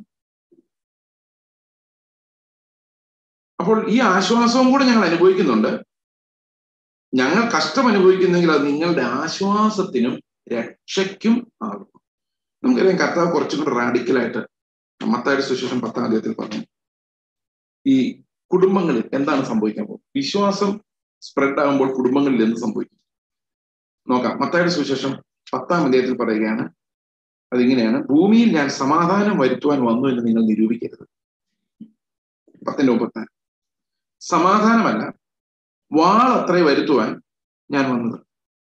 അപ്പോൾ ഈ ആശ്വാസവും കൂടെ ഞങ്ങൾ അനുഭവിക്കുന്നുണ്ട് ഞങ്ങൾ കഷ്ടം അനുഭവിക്കുന്നെങ്കിൽ അത് നിങ്ങളുടെ ആശ്വാസത്തിനും രക്ഷയ്ക്കും ആകും നമുക്കറിയാം കർത്താവ് കുറച്ചും കൂടെ റാഡിക്കലായിട്ട് മത്തായുടെ സുശേഷം പത്താം അധ്യായത്തിൽ പറഞ്ഞു ഈ കുടുംബങ്ങളിൽ എന്താണ് സംഭവിക്കാൻ പോകുന്നത് വിശ്വാസം സ്പ്രെഡ് ആകുമ്പോൾ കുടുംബങ്ങളിൽ എന്ത് സംഭവിക്കും നോക്കാം മത്തായുടെ സുശേഷം പത്താം അധ്യായത്തിൽ പറയുകയാണ് അതിങ്ങനെയാണ് ഭൂമിയിൽ ഞാൻ സമാധാനം വരുത്തുവാൻ വന്നു എന്ന് നിങ്ങൾ നിരൂപിക്കരുത് പത്തിന്റെ മുപ്പത്തിനാല് സമാധാനമല്ല വാൾ അത്രേ വരുത്തുവാൻ ഞാൻ വന്നത്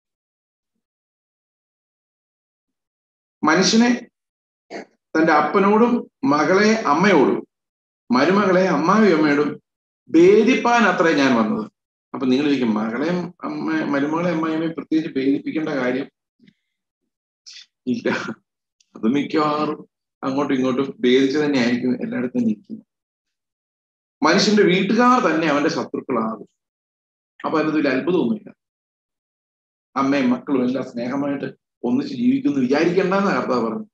മനുഷ്യനെ തന്റെ അപ്പനോടും മകളെ അമ്മയോടും മരുമകളെ അമ്മാവിയമ്മയോടും ഭേദിപ്പാൻ അത്രേ ഞാൻ വന്നത് അപ്പൊ നിങ്ങൾ ചോദിക്കും മകളെയും അമ്മ മരുമകളെ അമ്മായിയമ്മയും പ്രത്യേകിച്ച് ഭേദിപ്പിക്കേണ്ട കാര്യം ഇല്ല അത് മിക്കവാറും അങ്ങോട്ടും ഇങ്ങോട്ടും ഭേദിച്ച് തന്നെ ആയിരിക്കും എല്ലായിടത്തും നിൽക്കുന്നത് മനുഷ്യന്റെ വീട്ടുകാർ തന്നെ അവന്റെ ശത്രുക്കളാകും അപ്പൊ അതിനകത്ത് വലിയ അത്ഭുതമൊന്നുമില്ല അമ്മയും മക്കളും എല്ലാം സ്നേഹമായിട്ട് ഒന്നിച്ച് ജീവിക്കുന്നു വിചാരിക്കേണ്ടെന്ന് കർത്താവ് പറഞ്ഞു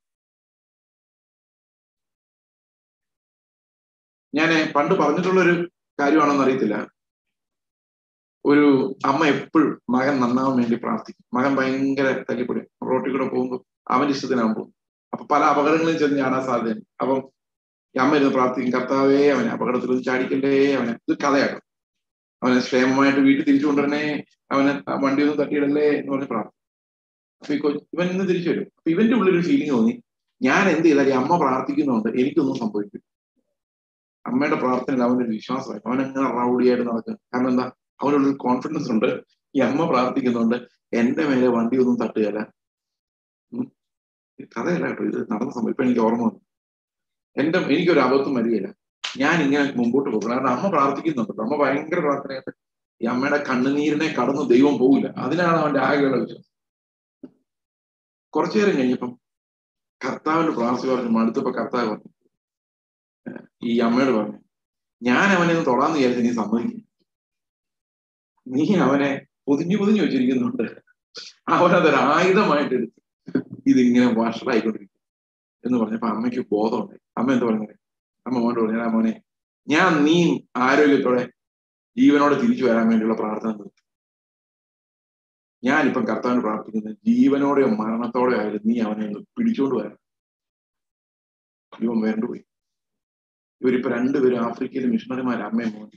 ഞാൻ പണ്ട് പറഞ്ഞിട്ടുള്ള ഒരു കാര്യമാണെന്ന് അറിയത്തില്ല ഒരു അമ്മ എപ്പോഴും മകൻ നന്നാവാൻ വേണ്ടി പ്രാർത്ഥിക്കും മകൻ ഭയങ്കര തല്ലിപ്പൊടി റോട്ടിൽ കൂടെ പോകുമ്പോൾ അവന്റെ ഇഷ്ടത്തിനാകും പോകും അപ്പൊ പല അപകടങ്ങളും ചെന്ന് ചാടാൻ സാധ്യതയുണ്ട് അപ്പം ഈ അമ്മ ഇരുന്ന് പ്രാർത്ഥിക്കും കർത്താവേ അവനെ അപകടത്തിൽ ചാടിക്കല്ലേ അവനെ ഇത് കഥയാക്കും അവനെ ക്ഷേമമായിട്ട് വീട്ടിൽ തിരിച്ചു കൊണ്ടുവരണേ അവനെ വണ്ടി ഒന്നും തട്ടിയിടല്ലേ എന്ന് പറഞ്ഞ് പ്രാർത്ഥിക്കും അപ്പൊ ഈ കൊ- ഇവൻ ഇന്ന് തിരിച്ചു വരും അപ്പൊ ഇവന്റെ ഉള്ളിലൊരു ഫീലിംഗ് തോന്നി ഞാൻ എന്ത് ചെയ്താൽ ഈ അമ്മ പ്രാർത്ഥിക്കുന്നുണ്ട് എനിക്കൊന്നും സംഭവിക്കും അമ്മയുടെ പ്രാർത്ഥനയിൽ അവനൊരു വിശ്വാസമായി അവൻ അങ്ങനെ റൗഡിയായിട്ട് നടക്കുക കാരണം എന്താ അവനൊരു കോൺഫിഡൻസ് ഉണ്ട് ഈ അമ്മ പ്രാർത്ഥിക്കുന്നുണ്ട് എന്റെ മേലെ വണ്ടി ഒന്നും തട്ടുകയല്ല ഉം. ഇത് കഥയല്ല കേട്ടോ ഇത് നടന്ന സംഭവം ഇപ്പൊ എനിക്ക് ഓർമ്മ വന്നു എന്റെ എനിക്കൊരു അബദ്ധം വരികയില്ല ഞാൻ ഇങ്ങനെ മുമ്പോട്ട് പോകും കാരണം അമ്മ പ്രാർത്ഥിക്കുന്നുണ്ട് അമ്മ ഭയങ്കര പ്രാർത്ഥനയായിട്ട് ഈ അമ്മയുടെ കണ്ണുനീരിനെ കടന്ന് ദൈവം പോകില്ല അതിനാണ് അവന്റെ ആകെയുള്ള വിശ്വാസം കുറച്ചു നേരം കഴിഞ്ഞപ്പം കർത്താവിന്റെ പ്രാർത്ഥന പറഞ്ഞു മടുത്തപ്പോ കർത്താവ് പറഞ്ഞു ഏഹ് ഈ അമ്മയോട് പറഞ്ഞു ഞാൻ അവനെ ഒന്ന് തൊടാന്ന് വിചാരിച്ച് നീ സമ്മതിക്കും നീ അവനെ പൊതിഞ്ഞു പൊതിഞ്ഞു വെച്ചിരിക്കുന്നുണ്ട് അവനതൊരു ആയുധമായിട്ട് എടുത്ത് ഇതിങ്ങനെ വഷളായിക്കൊണ്ടിരിക്കും എന്ന് പറഞ്ഞപ്പോ അമ്മയ്ക്ക് ബോധമുണ്ടായി അമ്മ എന്താ പറഞ്ഞത് അമ്മ മോനോട് പറഞ്ഞു "എടാ മോനെ ഞാൻ നീ ആരോഗ്യത്തോടെ ജീവനോടെ തിരിച്ചു വരാൻ വേണ്ടിയുള്ള പ്രാർത്ഥന നിർത്തി ഞാനിപ്പം കർത്താവിന് പ്രാർത്ഥിക്കുന്നത് ജീവനോടെയോ മരണത്തോടെയോ ആയാലും നീ അവനെ ഒന്ന് പിടിച്ചോണ്ട് വരാം ഇവൻ വേണ്ടുപോയി ഇവരിപ്പോ രണ്ടുപേരും ആഫ്രിക്കയിലെ മിഷണറിമാർ അമ്മയും മോനും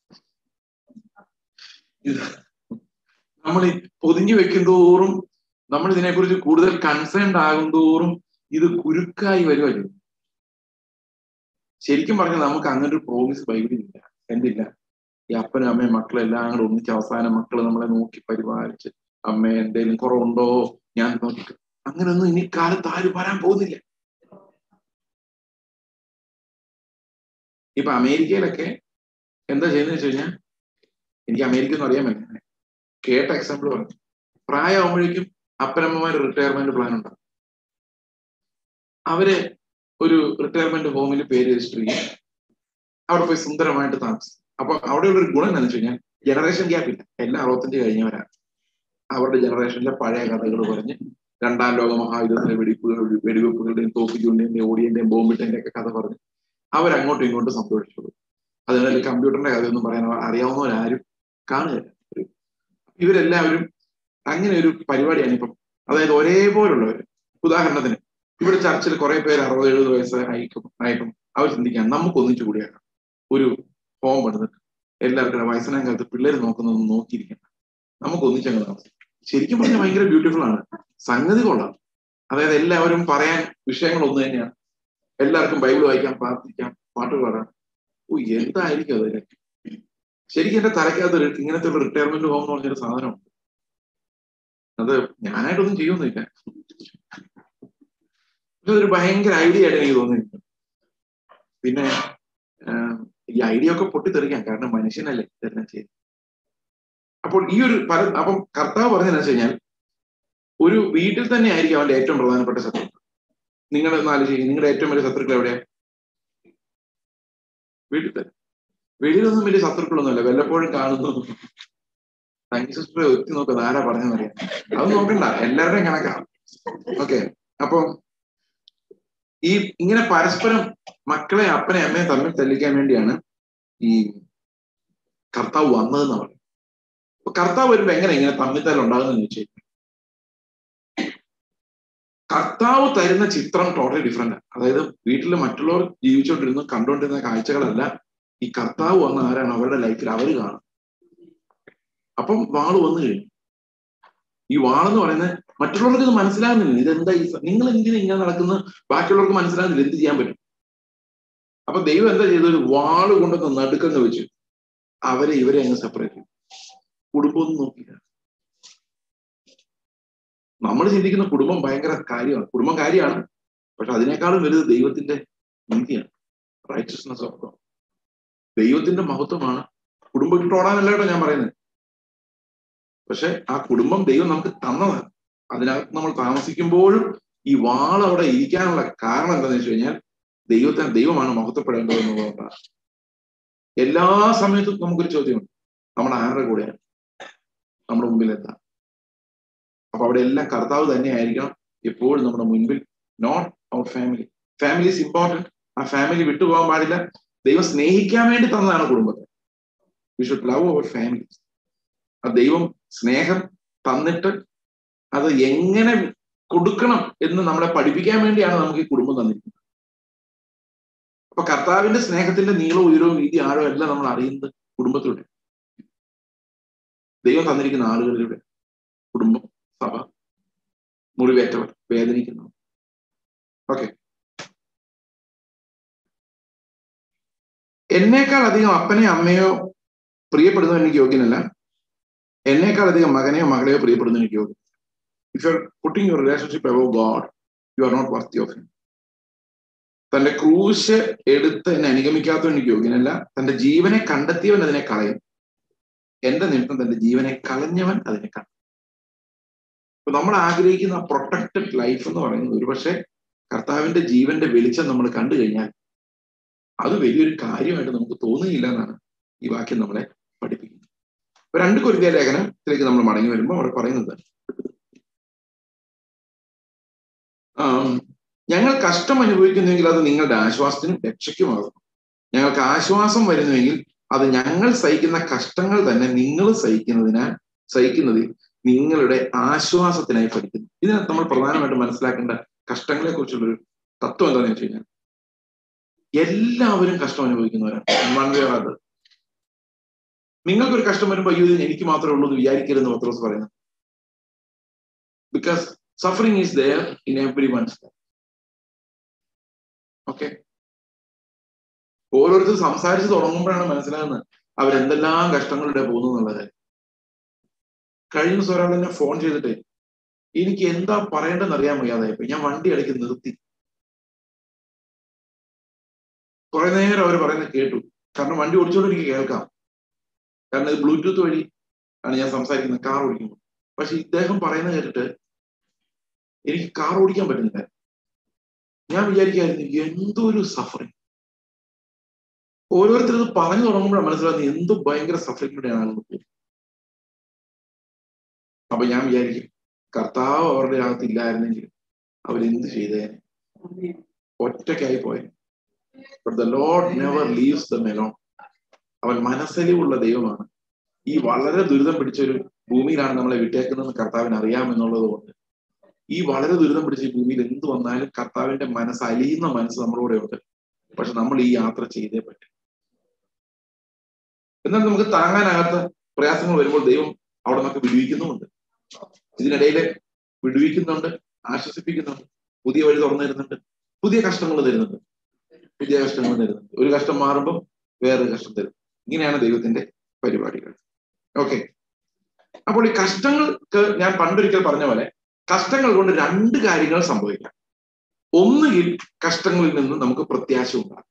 ഇത് നമ്മൾ ഈ പൊതിഞ്ഞു വെക്കും തോറും നമ്മൾ ഇതിനെക്കുറിച്ച് കൂടുതൽ കൺസേൺഡ് ആകും തോറും ഇത് കുരുക്കായി വരുമല്ലോ ശരിക്കും പറഞ്ഞാൽ നമുക്ക് അങ്ങനെ ഒരു പ്രോമിസ് ബൈബിളിലില്ല എന്തില്ല ഈ അപ്പനും അമ്മയും മക്കളും എല്ലാം കൂടെ ഒന്നിച്ച് അവസാനം മക്കൾ നമ്മളെ നോക്കി പരിപാലിച്ച് അമ്മ എന്തെങ്കിലും കുറവുണ്ടോ ഞാൻ നോക്കി അങ്ങനെയൊന്നും ഇനി കാലത്ത് ആരും വരാൻ പോകുന്നില്ല ഇപ്പൊ അമേരിക്കയിലൊക്കെ എന്താ ചെയ്യുന്നത് വെച്ച് കഴിഞ്ഞാൽ എനിക്ക് അമേരിക്ക ഒന്നും അറിയാൻ പറ്റില്ല കേട്ട എക്സാമ്പിൾ പറഞ്ഞു പ്രായമാകുമ്പോഴേക്കും അപ്പനമ്മമാര് റിട്ടയർമെന്റ് പ്ലാൻ ഉണ്ടാവും അവര് ഒരു റിട്ടയർമെന്റ് ഹോമിൽ പേര് രജിസ്റ്റർ ചെയ്യും അവിടെ പോയി സുന്ദരമായിട്ട് താമസിക്കും അപ്പൊ അവിടെയുള്ള ഒരു ഗുണം എന്താണെന്ന് വെച്ച് കഴിഞ്ഞാൽ ജനറേഷൻ ഗ്യാപ്പ് ഇല്ല എല്ലാം അറുപത്തഞ്ച് കഴിഞ്ഞവരാണ് അവരുടെ ജനറേഷനിലെ പഴയ കഥകൾ പറഞ്ഞ് രണ്ടാം ലോക മഹായുദ്ധത്തിലെ വെടിപ്പുകൾ വെടിവെപ്പുകളുടെയും തോക്കിച്ചുണ്ടിന്റെയും ഓടിയന്റെയും ബോംബിട്ടിന്റെ ഒക്കെ കഥ പറഞ്ഞ് അവരങ്ങോട്ടും ഇങ്ങോട്ടും സന്തോഷിച്ചോളൂ അതിനിടയിൽ കമ്പ്യൂട്ടറിന്റെ കഥയൊന്നും പറയാൻ അറിയാവുന്നവരാരും കാണുകയില്ല ഇവരെല്ലാവരും അങ്ങനെ ഒരു പരിപാടിയാണ് ഇപ്പം അതായത് ഒരേപോലുള്ളവർ ഉദാഹരണത്തിന് ഇവിടെ ചർച്ചിൽ കുറെ പേര് അറുപത് എഴുപത് വയസ്സ് ആയിക്കും ആയപ്പം അവർ ചിന്തിക്കാൻ നമുക്ക് ഒന്നിച്ചു കൂടിയാക്കാം ഒരു ഹോം പണിതിട്ട് എല്ലാവർക്കും വയസ്സനാം കാലത്ത് പിള്ളേർ നോക്കുന്നതൊന്നും നോക്കിയിരിക്കണം നമുക്ക് ഒന്നിച്ചങ്ങ് താമസിക്കാം ശരിക്കും പറഞ്ഞാൽ ഭയങ്കര ബ്യൂട്ടിഫുൾ ആണ് സംഗതി കൊള്ളാം അതായത് എല്ലാവരും പറയാൻ വിഷയങ്ങൾ ഒന്ന് തന്നെയാണ് എല്ലാവർക്കും ബൈബിൾ വായിക്കാം പ്രാർത്ഥിക്കാം പാട്ട് പാടാം ഓ എന്തായിരിക്കും അതിന് ശരിക്കും എന്റെ തലക്കകത്ത് ഒരു ഇങ്ങനത്തെ ഒരു റിട്ടയർമെന്റ് ഹോം എന്ന് പറഞ്ഞൊരു സാധനമുണ്ട് അത് ഞാനായിട്ടൊന്നും ചെയ്യൊന്നുമില്ല പക്ഷെ അതൊരു ഭയങ്കര ഐഡിയ ആയിട്ട് എനിക്ക് തോന്നിയിട്ടുണ്ട് പിന്നെ ഈ ഐഡിയ ഒക്കെ പൊട്ടിത്തെറിക്കാം കാരണം മനുഷ്യനല്ലേ ഇതെല്ലാം ചെയ്ത് അപ്പോൾ ഈ ഒരു പല അപ്പം കർത്താവ് പറഞ്ഞതെന്ന് വെച്ച് കഴിഞ്ഞാൽ ഒരു വീട്ടിൽ തന്നെ ആയിരിക്കും അവന്റെ ഏറ്റവും പ്രധാനപ്പെട്ട ശത്രുക്കൾ നിങ്ങൾ നാല് ചെയ്യും നിങ്ങളുടെ ഏറ്റവും വലിയ ശത്രുക്കൾ എവിടെയാ വീട്ടിൽ തന്നെ വെളിയിലൊന്നും വലിയ ശത്രുക്കളൊന്നുമല്ല വല്ലപ്പോഴും കാണുന്നു തങ്കി സിസ്റ്ററെ എത്തി നോക്കുന്നത് ആരാ പറഞ്ഞെന്നറിയാം അത് നോക്കണ്ട എല്ലാവരുടെയും കണക്കാണ് ഓക്കെ അപ്പം ഈ ഇങ്ങനെ പരസ്പരം മക്കളെ അപ്പനെ അമ്മയെ തമ്മിൽ തല്ലിക്കാൻ വേണ്ടിയാണ് ഈ കർത്താവ് വന്നതെന്ന് പറയും അപ്പൊ കർത്താവ് വരുമ്പോ എങ്ങനെ ഇങ്ങനെ തമ്മിത്തൽ ഉണ്ടാകുന്ന ചോദിച്ചു കർത്താവ് തരുന്ന ചിത്രം ടോട്ടലി ഡിഫറെന്റ് അതായത് വീട്ടിൽ മറ്റുള്ളവർ ജീവിച്ചുകൊണ്ടിരുന്ന കണ്ടുകൊണ്ടിരുന്ന കാഴ്ചകളല്ല ഈ കർത്താവ് വന്ന ആരാണ് അവരുടെ ലൈഫിൽ അവർ കാണും അപ്പം വാള് വന്നു കഴിഞ്ഞു ഈ വാളെന്ന് പറയുന്നത് മറ്റുള്ളവർക്ക് ഇത് മനസ്സിലാകുന്നില്ല ഇതെന്താ ഈ നിങ്ങൾ എന്തിനാ ഇങ്ങനെ നടക്കുന്ന ബാക്കിയുള്ളവർക്ക് മനസ്സിലാകുന്നില്ല എന്ത് ചെയ്യാൻ പറ്റും അപ്പൊ ദൈവം എന്താ ചെയ്തത് ഒരു വാള് കൊണ്ടൊന്ന് നടുക്കങ്ങ് വെച്ചു അവരെ ഇവരെ അങ്ങ് സെപ്പറേറ്റ് ചെയ്തു കുടുംബമൊന്നും നോക്കില്ല നമ്മൾ ചിന്തിക്കുന്ന കുടുംബം ഭയങ്കര കാര്യമാണ് കുടുംബം കാര്യമാണ് പക്ഷെ അതിനേക്കാളും വലുത് ദൈവത്തിന്റെ നീതിയാണ് റൈറ്റസ്നെസ് ഓഫ് ഗോഡ് ദൈവത്തിന്റെ മഹത്വമാണ് കുടുംബം ഇട്ടോടാനല്ല കേട്ടോ ഞാൻ പറയുന്നത് പക്ഷെ ആ കുടുംബം ദൈവം നമുക്ക് തന്നതാണ് അതിനകത്ത് നമ്മൾ താമസിക്കുമ്പോഴും ഈ വാൾ അവിടെ ഇരിക്കാനുള്ള കാരണം എന്താണെന്ന് വെച്ച് കഴിഞ്ഞാൽ ദൈവത്തെ ദൈവമാണ് മഹത്വപ്പെടേണ്ടത് എന്നുള്ളതുകൊണ്ടാണ് എല്ലാ സമയത്തും നമുക്കൊരു ചോദ്യമുണ്ട് നമ്മുടെ ആരുടെ കൂടെയാണ് നമ്മുടെ മുമ്പിൽ എന്താ അപ്പൊ അവിടെ എല്ലാം കർത്താവ് തന്നെ ആയിരിക്കണം എപ്പോഴും നമ്മുടെ മുൻപിൽ not our family family is important ആ ഫാമിലി വിട്ടുപോകാൻ പാടില്ല ദൈവം സ്നേഹിക്കാൻ വേണ്ടി തന്നതാണ് കുടുംബത്തെ we should love our family ആ ദൈവം സ്നേഹം തന്നിട്ട് അത് എങ്ങനെ കൊടുക്കണം എന്ന് നമ്മളെ പഠിപ്പിക്കാൻ വേണ്ടിയാണ് നമുക്ക് ഈ കുടുംബം തന്നിരിക്കുന്നത് അപ്പൊ കർത്താവിന്റെ സ്നേഹത്തിന്റെ നീളവും ഉയരവും വീതി ആഴവും എല്ലാം നമ്മൾ അറിയുന്നത് കുടുംബത്തിലൂടെ ദൈവം തന്നിരിക്കുന്ന ആളുകളിലൂടെ കുടുംബം സഭ മുറിവേറ്റവർ വേദനിക്കുന്നവർ ഓക്കെ എന്നേക്കാൾ അധികം അപ്പനെയോ അമ്മയോ പ്രിയപ്പെടുന്നവൻ എനിക്ക് യോഗ്യനല്ല എന്നേക്കാൾ അധികം മകനെയോ മകളെയോ പ്രിയപ്പെടുന്നവൻ എനിക്ക് യോഗ്യൻ if you are putting your relationship above God you are not worthy of him തന്റെ ക്രൂശ് എടുത്ത് എന്നെ അനുഗമിക്കാത്തവൻ എനിക്ക് യോഗ്യനല്ല തന്റെ ജീവനെ കണ്ടെത്തിയവൻ അതിനെ കളയും എന്റെ നിമിത്തം തന്റെ ജീവനെ കളഞ്ഞവൻ അതിനെ കണ്ടു അപ്പൊ നമ്മൾ ആഗ്രഹിക്കുന്ന പ്രൊട്ടക്റ്റഡ് ലൈഫ് എന്ന് പറയുന്നത് ഒരുപക്ഷെ കർത്താവിന്റെ ജീവന്റെ വെളിച്ചം നമ്മൾ കണ്ടു കഴിഞ്ഞാൽ അത് വലിയൊരു കാര്യമായിട്ട് നമുക്ക് തോന്നുകയില്ല എന്നാണ് ഈ വാക്യം നമ്മളെ പഠിപ്പിക്കുന്നത് അപ്പൊ രണ്ട് കുരുതിയ ലേഖനത്തിലേക്ക് നമ്മൾ മടങ്ങി വരുമ്പോൾ അവിടെ പറയുന്നത് ഞങ്ങൾ കഷ്ടം അനുഭവിക്കുന്നുവെങ്കിൽ അത് നിങ്ങളുടെ ആശ്വാസത്തിനും രക്ഷയ്ക്കുമാകുന്നു ഞങ്ങൾക്ക് ആശ്വാസം വരുന്നുവെങ്കിൽ അത് ഞങ്ങൾ സഹിക്കുന്ന കഷ്ടങ്ങൾ തന്നെ നിങ്ങൾ സഹിക്കുന്നതിനാൽ സഹിക്കുന്നതിൽ നിങ്ങളുടെ ആശ്വാസത്തിനായി പഠിക്കുന്നു ഇതിനകത്ത് നമ്മൾ പ്രധാനമായിട്ടും മനസ്സിലാക്കേണ്ട കഷ്ടങ്ങളെ കുറിച്ചുള്ളൊരു തത്വം എന്താണെന്ന് വെച്ച് കഴിഞ്ഞാൽ എല്ലാവരും കഷ്ടം അനുഭവിക്കുന്നവരാണ് വൺ വേ അത് നിങ്ങൾക്കൊരു കഷ്ടം വരുമ്പോൾ അയ്യോ ഇത് എനിക്ക് മാത്രമേ ഉള്ളൂ എന്ന് വിചാരിക്കരുതെന്ന് പത്രോസ് പറയുന്നത് because suffering is there in every one's okay ഓരോരുത്തർ സംസാരിച്ച് തുടങ്ങുമ്പോഴാണ് മനസ്സിലാകുന്നത് അവരെന്തെല്ലാം കഷ്ടങ്ങളുടെ പോകുന്നു എന്നുള്ളത് കഴിഞ്ഞ ദിവസം ഒരാൾ എന്നെ ഫോൺ ചെയ്തിട്ട് എനിക്ക് എന്താ പറയേണ്ടതെന്ന് അറിയാൻ വയ്യാതായപ്പോ ഞാൻ വണ്ടി ഇടയ്ക്ക് നിർത്തി കുറെ നേരം അവർ പറയുന്നത് കേട്ടു കാരണം വണ്ടി ഓടിച്ചോണ്ട് എനിക്ക് കേൾക്കാം കാരണം ഇത് ബ്ലൂടൂത്ത് വഴി ആണ് ഞാൻ സംസാരിക്കുന്നത് കാർ ഓടിക്കുമ്പോൾ പക്ഷെ ഇദ്ദേഹം പറയുന്നത് കേട്ടിട്ട് എനിക്ക് കാർ ഓടിക്കാൻ പറ്റുന്നില്ല ഞാൻ വിചാരിക്കായിരുന്നു എന്തൊരു സഫറിങ് ഓരോരുത്തർ ഇത് പറഞ്ഞു തുടങ്ങുമ്പോഴാണ് മനസ്സിലാകുന്നത് എന്ത് ഭയങ്കര സഫറിങ്ങിലൂടെയാണ് ആളുകൾ പോകുന്നത് അപ്പൊ ഞാൻ വിചാരിക്കും കർത്താവ് അവരുടെ അകത്ത് ഇല്ലായിരുന്നെങ്കിൽ അവരെന്ത് ചെയ്തേനെ ഒറ്റയ്ക്കായി പോയത് but the Lord never leaves the മെലോൺ അവൻ മനസ്സലിവുള്ള ദൈവമാണ് ഈ വളരെ ദുരിതം പിടിച്ചൊരു ഭൂമിയിലാണ് നമ്മളെ വിട്ടേക്കുന്നതെന്ന് കർത്താവിന് അറിയാമെന്നുള്ളത് കൊണ്ട് ഈ വളരെ ദുരിതം പിടിച്ച ഈ ഭൂമിയിൽ എന്ത് വന്നാലും കർത്താവിന്റെ മനസ്സ് അലിയുന്ന മനസ്സ് നമ്മളോടെ ഉണ്ട് പക്ഷെ നമ്മൾ ഈ യാത്ര ചെയ്തേ പറ്റും എന്നാൽ നമുക്ക് താങ്ങാനാകാത്ത പ്രയാസങ്ങൾ വരുമ്പോൾ ദൈവം അവിടെ നമുക്ക് വിടുവിക്കുന്നുമുണ്ട് ഇതിനിടയിൽ വിടുവിക്കുന്നുണ്ട് ആശ്വസിപ്പിക്കുന്നുണ്ട് പുതിയ വഴി തുറന്നു തരുന്നുണ്ട് പുതിയ കഷ്ടങ്ങൾ തരുന്നുണ്ട് പുതിയ കഷ്ടങ്ങൾ തരുന്നുണ്ട് ഒരു കഷ്ടം മാറുമ്പോൾ വേറൊരു കഷ്ടം തരും ഇങ്ങനെയാണ് ദൈവത്തിന്റെ പരിപാടികൾ ഓക്കെ അപ്പോൾ ഈ കഷ്ടങ്ങൾക്ക് ഞാൻ പണ്ടൊരിക്കൽ പറഞ്ഞ പോലെ കഷ്ടങ്ങൾ കൊണ്ട് രണ്ട് കാര്യങ്ങൾ സംഭവിക്കാം ഒന്നുകിൽ കഷ്ടങ്ങളിൽ നിന്ന് നമുക്ക് പ്രത്യാശ ഉണ്ടാകും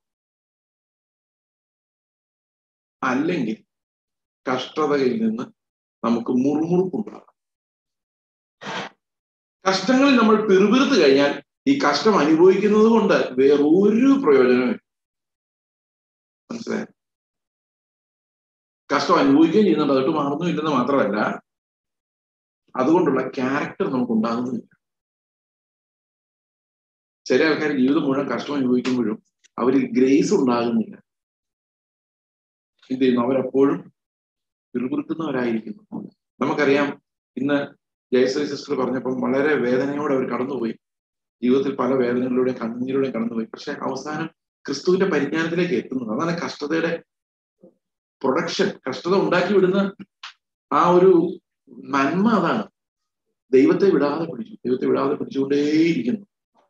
അല്ലെങ്കിൽ കഷ്ടതയിൽ നിന്ന് നമുക്ക് മുറുമുറുപ്പുണ്ടാകും കഷ്ടങ്ങളിൽ നമ്മൾ പിറുപിറുത്ത് കഴിഞ്ഞാൽ ഈ കഷ്ടം അനുഭവിക്കുന്നത് കൊണ്ട് വേറൊരു പ്രയോജനവും മനസ്സിലായോ കഷ്ടം അനുഭവിക്കുകയും ചെയ്യുന്നുണ്ട് അതൊട്ട് മാറുന്നുമില്ലെന്ന് മാത്രമല്ല അതുകൊണ്ടുള്ള ക്യാരക്ടർ നമുക്ക് ഉണ്ടാകുന്നില്ല ചില ആൾക്കാർ ജീവിതം മുഴുവൻ കഷ്ടം അനുഭവിക്കുമ്പോഴും അവരിൽ ഗ്രേസ് ഉണ്ടാകുന്നില്ല എന്ത് ചെയ്യുന്നു അവരപ്പോഴും പിറുപിറുക്കുന്നവരായിരിക്കുന്നു നമുക്കറിയാം ഇന്ന് ജയശ്രീ സിസ്റ്റർ പറഞ്ഞപ്പം വളരെ വേദനയോടെ അവർ കടന്നുപോയി ജീവിതത്തിൽ പല വേദനകളിലൂടെയും കണ്ണീരിലൂടെയും കടന്നുപോയി പക്ഷെ അവസാനം ക്രിസ്തുവിന്റെ പരിജ്ഞാനത്തിലേക്ക് എത്തുന്നത് അതാണ് കഷ്ടതയുടെ പ്രൊഡക്ഷൻ കഷ്ടത ഉണ്ടാക്കി വിടുന്ന ആ ഒരു നന്മ അതാണ് ദൈവത്തെ വിടാതെ പിടിച്ചു ദൈവത്തെ വിടാതെ പിടിച്ചുകൊണ്ടേയിരിക്കുന്നു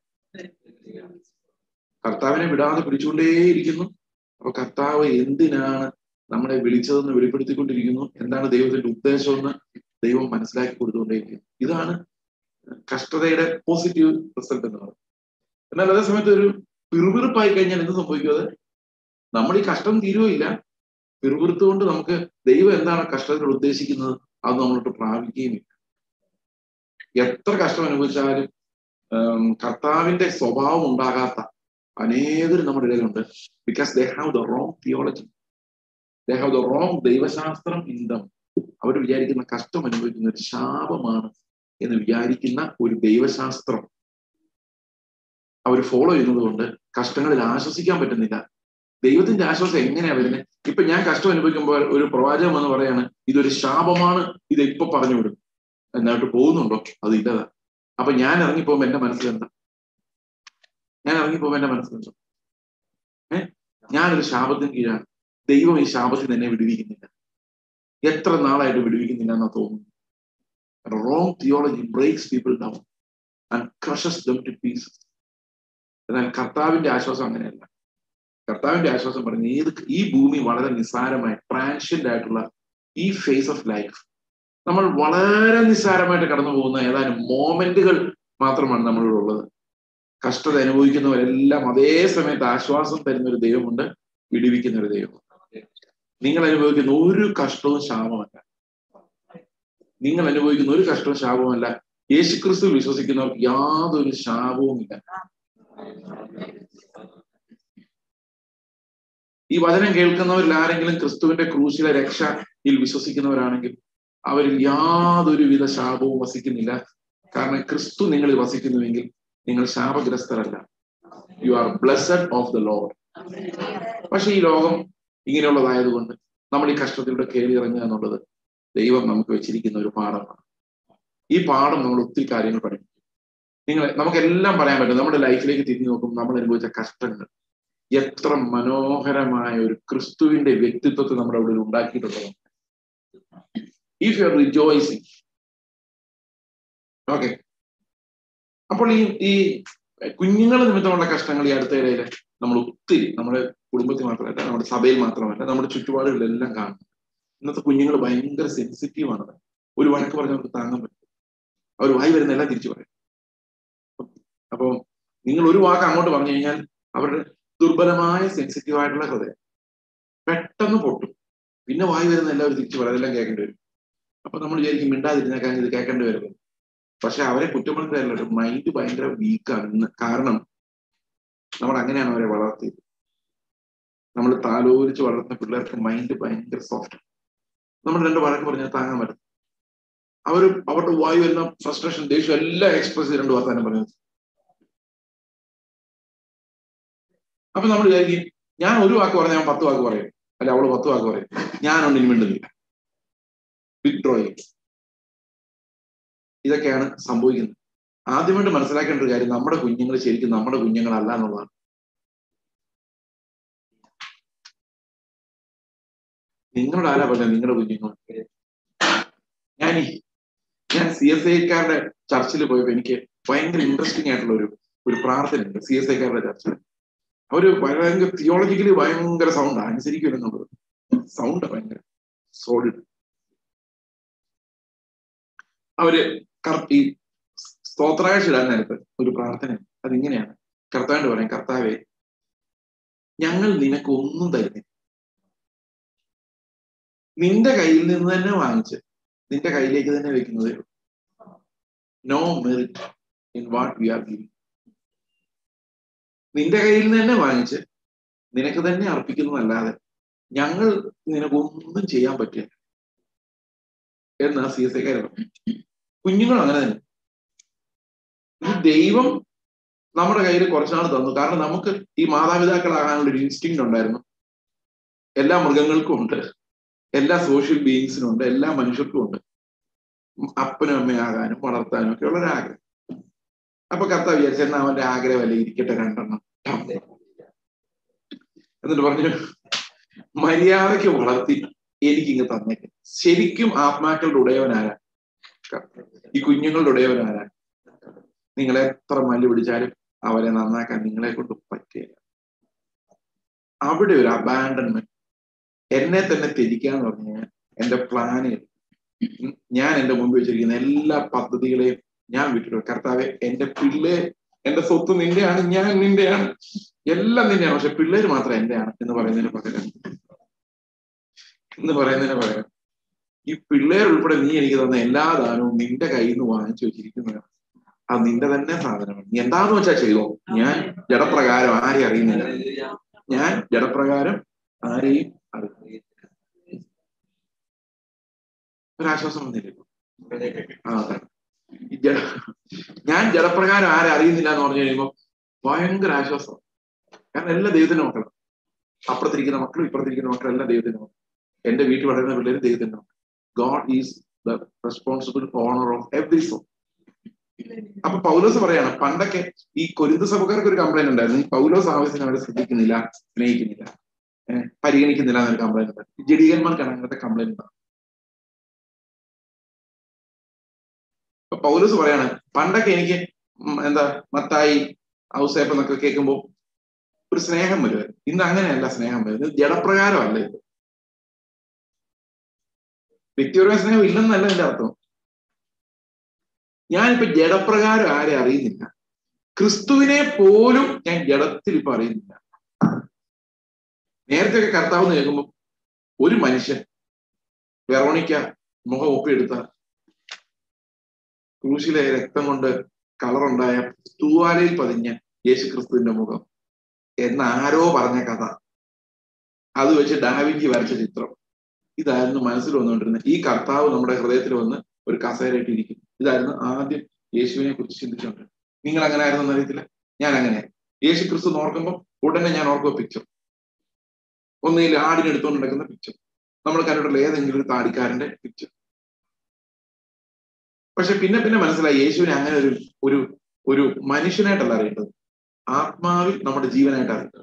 കർത്താവിനെ വിടാതെ പിടിച്ചുകൊണ്ടേയിരിക്കുന്നു അപ്പൊ കർത്താവ് എന്തിനാണ് നമ്മളെ വിളിച്ചതെന്ന് വെളിപ്പെടുത്തിക്കൊണ്ടിരിക്കുന്നു എന്താണ് ദൈവത്തിന്റെ ഉദ്ദേശമെന്ന് ദൈവം മനസ്സിലാക്കി കൊടുത്തുകൊണ്ടേയിരിക്കുന്നു ഇതാണ് കഷ്ടതയുടെ പോസിറ്റീവ് റിസൾട്ട് എന്ന് പറയുന്നത് എന്നാൽ അതേ സമയത്ത് ഒരു പിറുപിറുപ്പായി കഴിഞ്ഞാൽ എന്ത് സംഭവിക്കുന്നത് നമ്മൾ ഈ കഷ്ടം തീരുകയില്ല പിറുപിറുത്ത് കൊണ്ട് നമുക്ക് ദൈവം എന്താണ് കഷ്ടത്തിൽ ഉദ്ദേശിക്കുന്നത് അത് നമ്മളോട്ട് പ്രാപിക്കുകയുമില്ല എത്ര കഷ്ടം അനുഭവിച്ചാലും കർത്താവിന്റെ സ്വഭാവം ഉണ്ടാകാത്ത അനേകർ നമ്മുടെ ഇടയിലുണ്ട് because they have the wrong theology they have the wrong ദൈവശാസ്ത്രം ഇന്തം അവർ വിചാരിക്കുന്ന കഷ്ടം അനുഭവിക്കുന്ന ഒരു ശാപമാണ് എന്ന് വിചാരിക്കുന്ന ഒരു ദൈവശാസ്ത്രം അവർ ഫോളോ ചെയ്യുന്നത് കൊണ്ട് കഷ്ടങ്ങളിൽ ആശ്വസിക്കാൻ പറ്റുന്നില്ല ദൈവത്തിന്റെ ആശ്വാസം എങ്ങനെയാ വരുന്നത് ഇപ്പൊ ഞാൻ കഷ്ടം അനുഭവിക്കുമ്പോൾ ഒരു പ്രവാചകം എന്ന് പറയാണ് ഇതൊരു ശാപമാണ് ഇത് ഇപ്പൊ പറഞ്ഞു വിടും എന്നിട്ട് പോകുന്നുണ്ടോ അത് ഇല്ലതാ അപ്പൊ ഞാൻ ഇറങ്ങിപ്പോകുമ്പോ എന്റെ മനസ്സിലെന്താ ഞാൻ ഇറങ്ങിപ്പോകുമ്പോ എന്റെ മനസ്സിലെന്താ ഏഹ് ഞാനൊരു ശാപത്തിന് കീഴാണ് ദൈവം ഈ ശാപത്തിൽ എന്നെ വിടുവിക്കുന്നില്ല എത്ര നാളായിട്ട് വിടുവിക്കുന്നില്ല എന്നാ തോന്നുന്നു wrong theology breaks people down and crushes them to pieces എന്നാൽ കർത്താവിന്റെ ആശ്വാസം അങ്ങനെയല്ല കർത്താവിന്റെ ആശ്വാസം പറഞ്ഞ ഏത് ഈ ഭൂമി വളരെ നിസ്സാരമായി ട്രാൻഷ്യന്റ് ആയിട്ടുള്ള ഈ ഫേസ് ഓഫ് ലൈഫ് നമ്മൾ വളരെ നിസ്സാരമായിട്ട് കടന്നു പോകുന്ന ഏതാനും മോമെന്റുകൾ മാത്രമാണ് നമ്മളിവിടെ ഉള്ളത് കഷ്ടത അനുഭവിക്കുന്നവരെല്ലാം അതേ സമയത്ത് ആശ്വാസം തരുന്ന ഒരു ദൈവമുണ്ട് വിടുവിക്കുന്ന ഒരു ദൈവമുണ്ട് നിങ്ങൾ അനുഭവിക്കുന്ന ഒരു കഷ്ടവും ശാപമല്ല നിങ്ങൾ അനുഭവിക്കുന്ന ഒരു കഷ്ടവും ശാപവുമല്ല യേശുക്രിസ്തു വിശ്വസിക്കുന്നവർക്ക് യാതൊരു ശാപവുമില്ല ഈ വചനം കേൾക്കുന്നവരിൽ ആരെങ്കിലും ക്രിസ്തുവിന്റെ ക്രൂശിലെ രക്ഷയിൽ വിശ്വസിക്കുന്നവരാണെങ്കിൽ അവരിൽ യാതൊരുവിധ ശാപവും വസിക്കുന്നില്ല കാരണം ക്രിസ്തു നിങ്ങളിൽ വസിക്കുന്നുവെങ്കിൽ നിങ്ങൾ ശാപഗ്രസ്തരല്ല you are blessed of the lord പക്ഷെ ഈ ലോകം ഇങ്ങനെയുള്ളതായതുകൊണ്ട് നമ്മൾ ഈ കഷ്ടത്തിലൂടെ കയറി ഇറങ്ങുക എന്നുള്ളത് ദൈവം നമുക്ക് വെച്ചിരിക്കുന്ന ഒരു പാഠമാണ് ഈ പാഠം നമ്മൾ ഒത്തിരി കാര്യങ്ങൾ പഠിക്കും നിങ്ങൾ നമുക്കെല്ലാം പറയാൻ പറ്റും നമ്മുടെ ലൈഫിലേക്ക് തിരിഞ്ഞു നോക്കുമ്പോൾ നമ്മൾ അനുഭവിച്ച കഷ്ടങ്ങൾ എത്ര മനോഹരമായ ഒരു ക്രിസ്തുവിന്റെ വ്യക്തിത്വത്തെ നമ്മുടെ ഉള്ളിൽ ഉണ്ടാക്കിയിട്ടുള്ളത് if you are rejoicing okay അപ്പോൾ ഈ ഈ കുഞ്ഞുങ്ങൾ നിമിത്തമുള്ള കഷ്ടങ്ങൾ ഈ അടുത്തയിടയിൽ നമ്മൾ ഒത്തിരി നമ്മുടെ കുടുംബത്തിൽ മാത്രമല്ല നമ്മുടെ സഭയിൽ മാത്രമല്ല നമ്മുടെ ചുറ്റുപാടുകളിലെല്ലാം കാണുന്നു ഇന്നത്തെ കുഞ്ഞുങ്ങൾ ഭയങ്കര സെൻസിറ്റീവ് ആണ് ഒരു വഴക്ക് പറഞ്ഞ് നമുക്ക് താങ്ങാൻ പറ്റും അവർ വായി വരുന്ന എല്ലാം തിരിച്ചു പറയും അപ്പൊ നിങ്ങൾ ഒരു വാക്ക് അങ്ങോട്ട് പറഞ്ഞു കഴിഞ്ഞാൽ അവരുടെ ദുർബലമായ സെൻസിറ്റീവ് ആയിട്ടുള്ള ഹൃദയം പെട്ടെന്ന് പൊട്ടും പിന്നെ വായി വരുന്ന എല്ലാവരും തിരിച്ചു പറയും അതെല്ലാം കേൾക്കേണ്ടി വരും അപ്പൊ നമ്മൾ വിചാരിക്കും മിണ്ടാതിരുന്നേക്കാൻ ഇത് കേൾക്കേണ്ടി വരുന്നത് പക്ഷെ അവരെ കുറ്റപ്പെടുത്തല്ല മൈൻഡ് ഭയങ്കര വീക്കാണ് ഇന്ന് കാരണം നമ്മൾ അങ്ങനെയാണ് അവരെ വളർത്തിയത് നമ്മൾ താലോലിച്ച് വളർത്തുന്ന പിള്ളേർക്ക് മൈൻഡ് ഭയങ്കര സോഫ്റ്റ് നമ്മൾ രണ്ട് വഴക്ക് പറഞ്ഞാൽ താങ്ങാൻ പറ്റും അവർ അവരുടെ വായു എല്ലാം ഫ്രസ്ട്രേഷൻ ദേഷ്യം എല്ലാം എക്സ്പ്രസ് ചെയ്ത് രണ്ട് വർത്താനം പറയുന്നത് അപ്പൊ നമ്മൾ വിചാരിക്കും ഞാൻ ഒരു വാക്ക് പറഞ്ഞാൽ ഞാൻ പത്ത് വാക്ക് പറയും അല്ല അവള് പത്ത് വാക്ക് പറയും ഞാനുണ്ട് ഇനി മിണ്ടുന്നില്ല വിത്ഡ്രോ ചെയ്യും ഇതൊക്കെയാണ് സംഭവിക്കുന്നത് ആദ്യമായിട്ട് മനസ്സിലാക്കേണ്ട ഒരു കാര്യം നമ്മുടെ കുഞ്ഞുങ്ങൾ ശരിക്കും നമ്മുടെ കുഞ്ഞുങ്ങളല്ല എന്നുള്ളതാണ് നിങ്ങളുടെ ആരാ പറഞ്ഞത് നിങ്ങളുടെ കുഞ്ഞുങ്ങൾ ഞാൻ ഞാൻ സി എസ് ഐക്കാരുടെ ചർച്ചിൽ പോയപ്പോ എനിക്ക് ഭയങ്കര ഇൻട്രസ്റ്റിംഗ് ആയിട്ടുള്ള ഒരു ഒരു പ്രാർത്ഥനയുണ്ട് സി എസ് ഐക്കാരുടെ ചർച്ചിൽ അവര് ഭയങ്കര തിയോളജിക്കലി ഭയങ്കര സൗണ്ട് അനുസരിക്കും എന്നുള്ളത് സൗണ്ട് ഭയങ്കര സോളിഡ് അവര് ഈ സ്തോത്രാഴ്ച ഇടാൻ നേരത്ത് ഒരു പ്രാർത്ഥന അതിങ്ങനെയാണ് കർത്താവിന്റെ പറയാം കർത്താവെ ഞങ്ങൾ നിനക്ക് ഒന്നും തരുന്നില്ല നിന്റെ കയ്യിൽ നിന്ന് തന്നെ വാങ്ങിച്ച് നിന്റെ കയ്യിലേക്ക് തന്നെ വെക്കുന്നതേ ഉള്ളൂ no merit in what we are giving നിന്റെ കയ്യിൽ നിന്ന് തന്നെ വാങ്ങിച്ച് നിനക്ക് തന്നെ അർപ്പിക്കുന്നതല്ലാതെ ഞങ്ങൾ നിനക്കൊന്നും ചെയ്യാൻ പറ്റില്ല എന്ന് സി എസ് ഐക്കാർ പറഞ്ഞു കുഞ്ഞുങ്ങൾ അങ്ങനെ തന്നെ ഈ ദൈവം നമ്മുടെ കയ്യിൽ കുറച്ചാൾ തന്നു കാരണം നമുക്ക് ഈ മാതാപിതാക്കളാകാനുള്ള ഒരു ഇൻസ്റ്റിങ് ഉണ്ടായിരുന്നു എല്ലാ മൃഗങ്ങൾക്കും ഉണ്ട് എല്ലാ സോഷ്യൽ ബീയിങ്സിനും ഉണ്ട് എല്ലാ മനുഷ്യർക്കും ഉണ്ട് അപ്പനും അമ്മയാകാനും വളർത്താനും ഒക്കെ ഉള്ള ഒരു ആഗ്രഹം അപ്പൊ കർത്താവ് വിചാരിച്ച എന്നാ അവന്റെ ആഗ്രഹമല്ലേ ഇരിക്കട്ടെ രണ്ടെണ്ണം എന്നിട്ട് പറഞ്ഞു മര്യാദയ്ക്ക് വളർത്തി എനിക്കിങ്ങ് തന്നേക്ക് ശരിക്കും ആത്മാക്കളുടെ ഉടയവനാരാ ഈ കുഞ്ഞുങ്ങളുടെ ഉടയവനാരാ നിങ്ങളെ എത്ര മല്ല് പിടിച്ചാലും അവരെ നന്നാക്കാൻ നിങ്ങളെ കൊണ്ട് പറ്റില്ല അവിടെ ഒരു അബാൻഡൻമെന്റ് എന്നെ തന്നെ ത്യജിക്കുക എന്ന് പറഞ്ഞു കഴിഞ്ഞാൽ എന്റെ പ്ലാനുകൾ ഞാൻ എന്റെ മുമ്പ് വെച്ചിരിക്കുന്ന എല്ലാ പദ്ധതികളെയും ഞാൻ വിട്ടിട്ടു കർത്താവെ എന്റെ പിള്ളേ എന്റെ സ്വത്ത് നിന്റെയാണ് ഞാൻ നിന്റെയാണ് എല്ലാം നിന്റെയാണ് പക്ഷെ പിള്ളേര് മാത്രം എന്റെയാണ് എന്ന് പറയുന്നതിന് പകരം എന്ന് പറയുന്നതിന് പകരം ഈ പിള്ളേർ ഉൾപ്പെടെ നീ എനിക്ക് തന്ന എല്ലാ ദാനവും നിന്റെ കയ്യിൽ നിന്ന് വാങ്ങിച്ചു വെച്ചിരിക്കുന്നതാണ് അത് നിന്റെ തന്നെ സാധനമാണ് നീ എന്താന്ന് വെച്ചാ ചെയ്തോ ഞാൻ ജഡപ്രകാരം ആരെയും അറിയുന്നില്ല ഞാൻ ജഡപ്രകാരം ആരെയും അറിയുന്നില്ല ഒരാശ്വാസം വന്നില്ലല്ലോ ആ അതാണ് ജഡ ഞാൻ ജഡപ്രകാരം ആരെ അറിയുന്നില്ല എന്ന് പറഞ്ഞു കഴിയുമ്പോൾ ഭയങ്കര ആശ്വാസം കാരണം എല്ലാ ദൈവത്തിനും മക്കളും അപ്പുറത്തിരിക്കുന്ന മക്കളും ഇപ്പുറത്തിരിക്കുന്ന മക്കളും എല്ലാം ദൈവത്തിന്റെ മക്കൾ എന്റെ വീട്ടിൽ വളരുന്ന പിള്ളേരും ദൈവത്തിന്റെ മക്കൾ God is the responsible owner of every soul അപ്പൊ പൗലോസ് പറയാണ് പണ്ടൊക്കെ ഈ കൊരിന്ത സഭക്കാർക്ക് ഒരു കംപ്ലൈന്റ് ഉണ്ടായിരുന്നു ഈ പൗലോസ് ആവശ്യത്തിന് അവരെ ശ്രദ്ധിക്കുന്നില്ല സ്നേഹിക്കുന്നില്ല ഏഹ് പരിഗണിക്കുന്നില്ല എന്നൊരു കംപ്ലൈന്റ് ഉണ്ടായിരുന്നു ജഡീകന്മാർക്കാണ് അങ്ങനത്തെ കംപ്ലൈന്റ് ഉണ്ടാകുന്നത് അപ്പൊ പൗലോസ് പറയാണ് പണ്ടൊക്കെ എനിക്ക് ഉം എന്താ മത്തായി ഔസേപ്പ് എന്നൊക്കെ കേൾക്കുമ്പോൾ ഒരു സ്നേഹം വരുമായിരുന്നു ഇന്ന് അങ്ങനെയല്ല സ്നേഹം വരുന്നത് ജഡപ്രകാരമല്ല ഇത് വ്യക്തിപരമായ സ്നേഹം ഇല്ലെന്നല്ല എന്റെ അർത്ഥം ഞാനിപ്പോ ജഡപ്രകാരം ആരെ അറിയുന്നില്ല ക്രിസ്തുവിനെ പോലും ഞാൻ ജഡത്തിൽ ഇപ്പൊ അറിയുന്നില്ല നേരത്തെ ഒക്കെ കർത്താവ് എന്ന് കേൾക്കുമ്പോൾ ഒരു മനുഷ്യൻ വെറോണിക്ക മുഖം ഒപ്പിയെടുത്ത ക്രൂശിലെ രക്തം കൊണ്ട് കളറുണ്ടായ തൂവാലയിൽ പതിഞ്ഞ യേശു ക്രിസ്തുവിന്റെ മുഖം എന്ന് ആരോ പറഞ്ഞ കഥ അത് വെച്ച് ഡാവിഞ്ചി വരച്ച ചിത്രം ഇതായിരുന്നു മനസ്സിൽ വന്നുകൊണ്ടിരുന്നത് ഈ കർത്താവ് നമ്മുടെ ഹൃദയത്തിൽ വന്ന് ഒരു കസേരയിട്ട് ഇരിക്കും ഇതായിരുന്നു ആദ്യം യേശുവിനെ കുറിച്ച് ചിന്തിച്ചുകൊണ്ടിരുന്നത് നിങ്ങൾ അങ്ങനെ ആയിരുന്നു അറിയത്തില്ല ഞാൻ അങ്ങനെ യേശു ക്രിസ്തു ഓർക്കുമ്പോൾ ഉടനെ ഞാൻ ഓർക്കുക പിക്ചർ ഒന്നിൽ ആടിനെടുത്തുകൊണ്ട് നടക്കുന്ന പിക്ചർ നമ്മൾ കണ്ടിട്ടുള്ള ഏതെങ്കിലും ഒരു താടിക്കാരന്റെ പിക്ചർ പക്ഷെ പിന്നെ പിന്നെ മനസ്സിലായി യേശുവിനെ അങ്ങനെ ഒരു ഒരു ഒരു മനുഷ്യനായിട്ടല്ല അറിയേണ്ടത് ആത്മാവിൽ നമ്മുടെ ജീവനായിട്ട് അറിയേണ്ടത്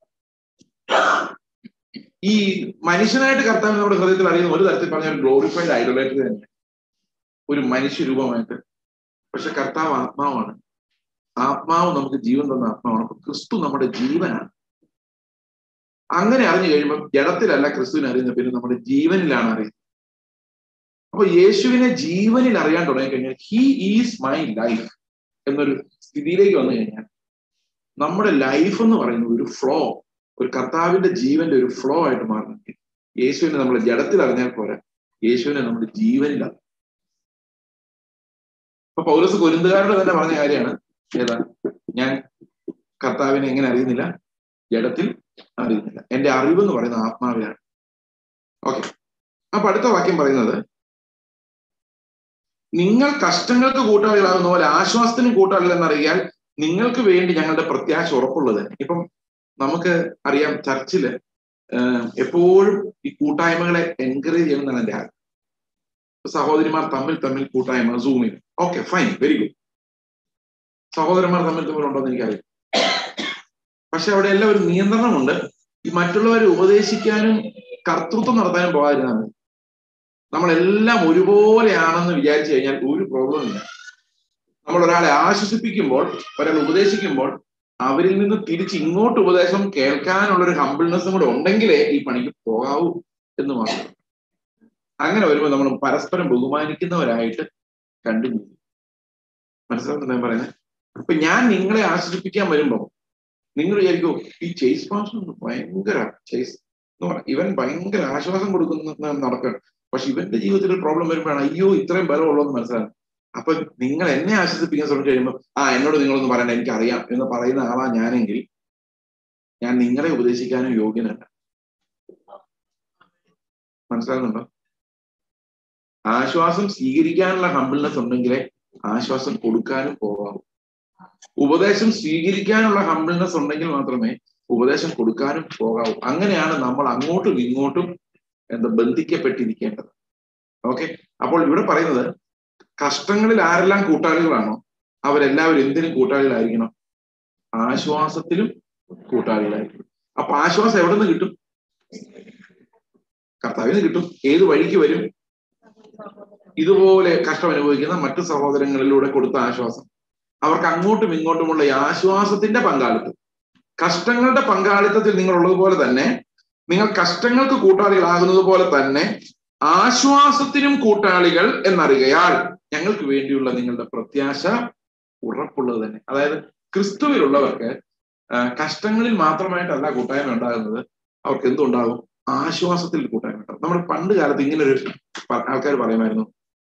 ഈ മനുഷ്യനായിട്ട് കർത്താവ് നമ്മുടെ ഹൃദയത്തിൽ അറിയുന്ന ഒരു തരത്തിൽ പറഞ്ഞ ഒരു ഗ്ലോറിഫൈഡ് ഐഡോലേറ്ററി തന്നെ ഒരു മനുഷ്യരൂപമായിട്ട് പക്ഷെ കർത്താവ് ആത്മാവാണ് ആത്മാവ് നമുക്ക് ജീവൻ തന്ന ആത്മാവാണ് അപ്പൊ ക്രിസ്തു നമ്മുടെ ജീവനാണ് അങ്ങനെ അറിഞ്ഞു കഴിയുമ്പോൾ ജഡത്തിലല്ല ക്രിസ്തുവിനെ അറിയുന്നത് പിന്നെ നമ്മുടെ ജീവനിലാണ് അറിയുന്നത് അപ്പൊ യേശുവിനെ ജീവനിൽ അറിയാൻ തുടങ്ങി കഴിഞ്ഞാൽ ഹി ഈസ് മൈ ലൈഫ് എന്നൊരു സ്ഥിതിയിലേക്ക് വന്നു കഴിഞ്ഞാൽ നമ്മുടെ ലൈഫ് എന്ന് പറയുന്നത് ഒരു ഫ്ലോ ഒരു കർത്താവിന്റെ ജീവന്റെ ഒരു ഫ്ലോ ആയിട്ട് മാറണമെങ്കിൽ യേശുവിനെ നമ്മൾ ജഡത്തിൽ അറിഞ്ഞാൽ പോരാ യേശുവിനെ നമ്മുടെ ജീവനിൽ അറിയാം അപ്പൊ പൗരസ് കൊരുന്തുകാരുടെ തന്നെ പറഞ്ഞ കാര്യമാണ് ഏതാ ഞാൻ കർത്താവിനെ എങ്ങനെ അറിയുന്നില്ല ജഡത്തിൽ അറിയുന്നില്ല എന്റെ അറിവ് എന്ന് പറയുന്നത് ആത്മാവിലാണ് ഓക്കെ അപ്പൊ അടുത്ത വാക്യം പറയുന്നത് നിങ്ങൾ കഷ്ടങ്ങൾക്ക് കൂട്ടാളികളാകുന്ന പോലെ ആശ്വാസത്തിനും കൂട്ടാളികൾ എന്നറിയാൽ നിങ്ങൾക്ക് വേണ്ടി ഞങ്ങളുടെ പ്രത്യാശ ഉറപ്പുള്ളത് ഇപ്പം നമുക്ക് അറിയാം ചർച്ചില് എപ്പോഴും ഈ കൂട്ടായ്മകളെ എൻകറേജ് ചെയ്യണമെന്നാണ് എന്റെ ആഗ്രഹം സഹോദരിമാർ തമ്മിൽ തമ്മിൽ കൂട്ടായ്മ സൂമിൽ ഓക്കെ ഫൈൻ വെരി ഗുഡ് സഹോദരന്മാർ തമ്മിൽ തമ്മിൽ ഉണ്ടോ എന്ന് എനിക്കറിയാം പക്ഷെ അവിടെ എല്ലാം ഒരു നിയന്ത്രണമുണ്ട് ഈ മറ്റുള്ളവരെ ഉപദേശിക്കാനും കർത്തൃത്വം നടത്താനും പോകാതിരുന്നാൽ മതി നമ്മളെല്ലാം ഒരുപോലെയാണെന്ന് വിചാരിച്ചു കഴിഞ്ഞാൽ ഒരു പ്രോബ്ലം ഇല്ല നമ്മൾ ഒരാളെ ആശ്വസിപ്പിക്കുമ്പോൾ ഒരാൾ ഉപദേശിക്കുമ്പോൾ അവരിൽ നിന്ന് തിരിച്ച് ഇങ്ങോട്ട് ഉപദേശം കേൾക്കാനുള്ള ഒരു ഹമ്പിൾനെസ്സും കൂടെ ഉണ്ടെങ്കിലേ ഈ പണിക്ക് പോകാവൂ എന്ന് മാത്രം അങ്ങനെ വരുമ്പോൾ നമ്മൾ പരസ്പരം ബഹുമാനിക്കുന്നവരായിട്ട് കണ്ടു മനസ്സിലാവുന്ന ഞാൻ പറയുന്നത് അപ്പൊ ഞാൻ നിങ്ങളെ ആശ്വസിപ്പിക്കാൻ വരുമ്പോൾ നിങ്ങൾ വിചാരിക്കോ ഈ ചേസ് പാസ് ഭയങ്കര ചേസ് എന്ന് പറയാം ഇവൻ ഭയങ്കര ആശ്വാസം കൊടുക്കുന്ന നടക്കണം പക്ഷെ ഇവന്റെ ജീവിതത്തിൽ ഒരു പ്രോബ്ലം വരുമ്പോഴാണ് അയ്യോ ഇത്രയും ബലമുള്ളൂ എന്ന് മനസ്സിലാകും അപ്പൊ നിങ്ങൾ എന്നെ ആശ്വസിപ്പിക്കാൻ ശ്രമിച്ചു കഴിയുമ്പോൾ ആ എന്നോട് നിങ്ങളൊന്നും പറയണ്ട എനിക്കറിയാം എന്ന് പറയുന്ന ആളാ ഞാനെങ്കിൽ ഞാൻ നിങ്ങളെ ഉപദേശിക്കാനും യോഗ്യനല്ല മനസ്സിലാകുന്നുണ്ടോ ആശ്വാസം സ്വീകരിക്കാനുള്ള ഹമ്പിൾനെസ് ഉണ്ടെങ്കിലേ ആശ്വാസം കൊടുക്കാനും പോകാവൂ ഉപദേശം സ്വീകരിക്കാനുള്ള ഹമ്പിൾനെസ് ഉണ്ടെങ്കിൽ മാത്രമേ ഉപദേശം കൊടുക്കാനും പോകാവൂ അങ്ങനെയാണ് നമ്മൾ അങ്ങോട്ടും ഇങ്ങോട്ടും എന്താ ബന്ധിക്കപ്പെട്ടിരിക്കേണ്ടത് ഓക്കെ അപ്പോൾ ഇവിടെ പറയുന്നത് കഷ്ടങ്ങളിൽ ആരെല്ലാം കൂട്ടാളികളാണോ അവരെല്ലാവരും എന്തിനും കൂട്ടാളികളായിരിക്കണം ആശ്വാസത്തിലും കൂട്ടാളികളായിരിക്കണം അപ്പൊ ആശ്വാസം എവിടെ നിന്ന് കിട്ടും കർത്താവിന് കിട്ടും ഏത് വഴിക്ക് വരും ഇതുപോലെ കഷ്ടം അനുഭവിക്കുന്ന മറ്റു സഹോദരങ്ങളിലൂടെ കൊടുത്ത ആശ്വാസം അവർക്ക് അങ്ങോട്ടും ഇങ്ങോട്ടുമുള്ള ഈ ആശ്വാസത്തിന്റെ പങ്കാളിത്തം കഷ്ടങ്ങളുടെ പങ്കാളിത്തത്തിൽ നിങ്ങൾ ഉള്ളതുപോലെ തന്നെ നിങ്ങൾ കഷ്ടങ്ങൾക്ക് കൂട്ടാളികളാകുന്നത് പോലെ തന്നെ ആശ്വാസത്തിനും കൂട്ടാളികൾ എന്നറിയയാൽ ഞങ്ങൾക്ക് വേണ്ടിയുള്ള നിങ്ങളുടെ പ്രത്യാശ ഉറപ്പുള്ളത് തന്നെ അതായത് ക്രിസ്തുവിലുള്ളവർക്ക് കഷ്ടങ്ങളിൽ മാത്രമായിട്ടല്ല കൂട്ടായ്മ ഉണ്ടാകുന്നത് അവർക്ക് എന്തുണ്ടാകും ആശ്വാസത്തിൽ കൂട്ടായ്മ ഉണ്ടാകും നമ്മൾ പണ്ട് കാലത്ത് ഇങ്ങനെ ഒരു ആൾക്കാർ പറയുമായിരുന്നു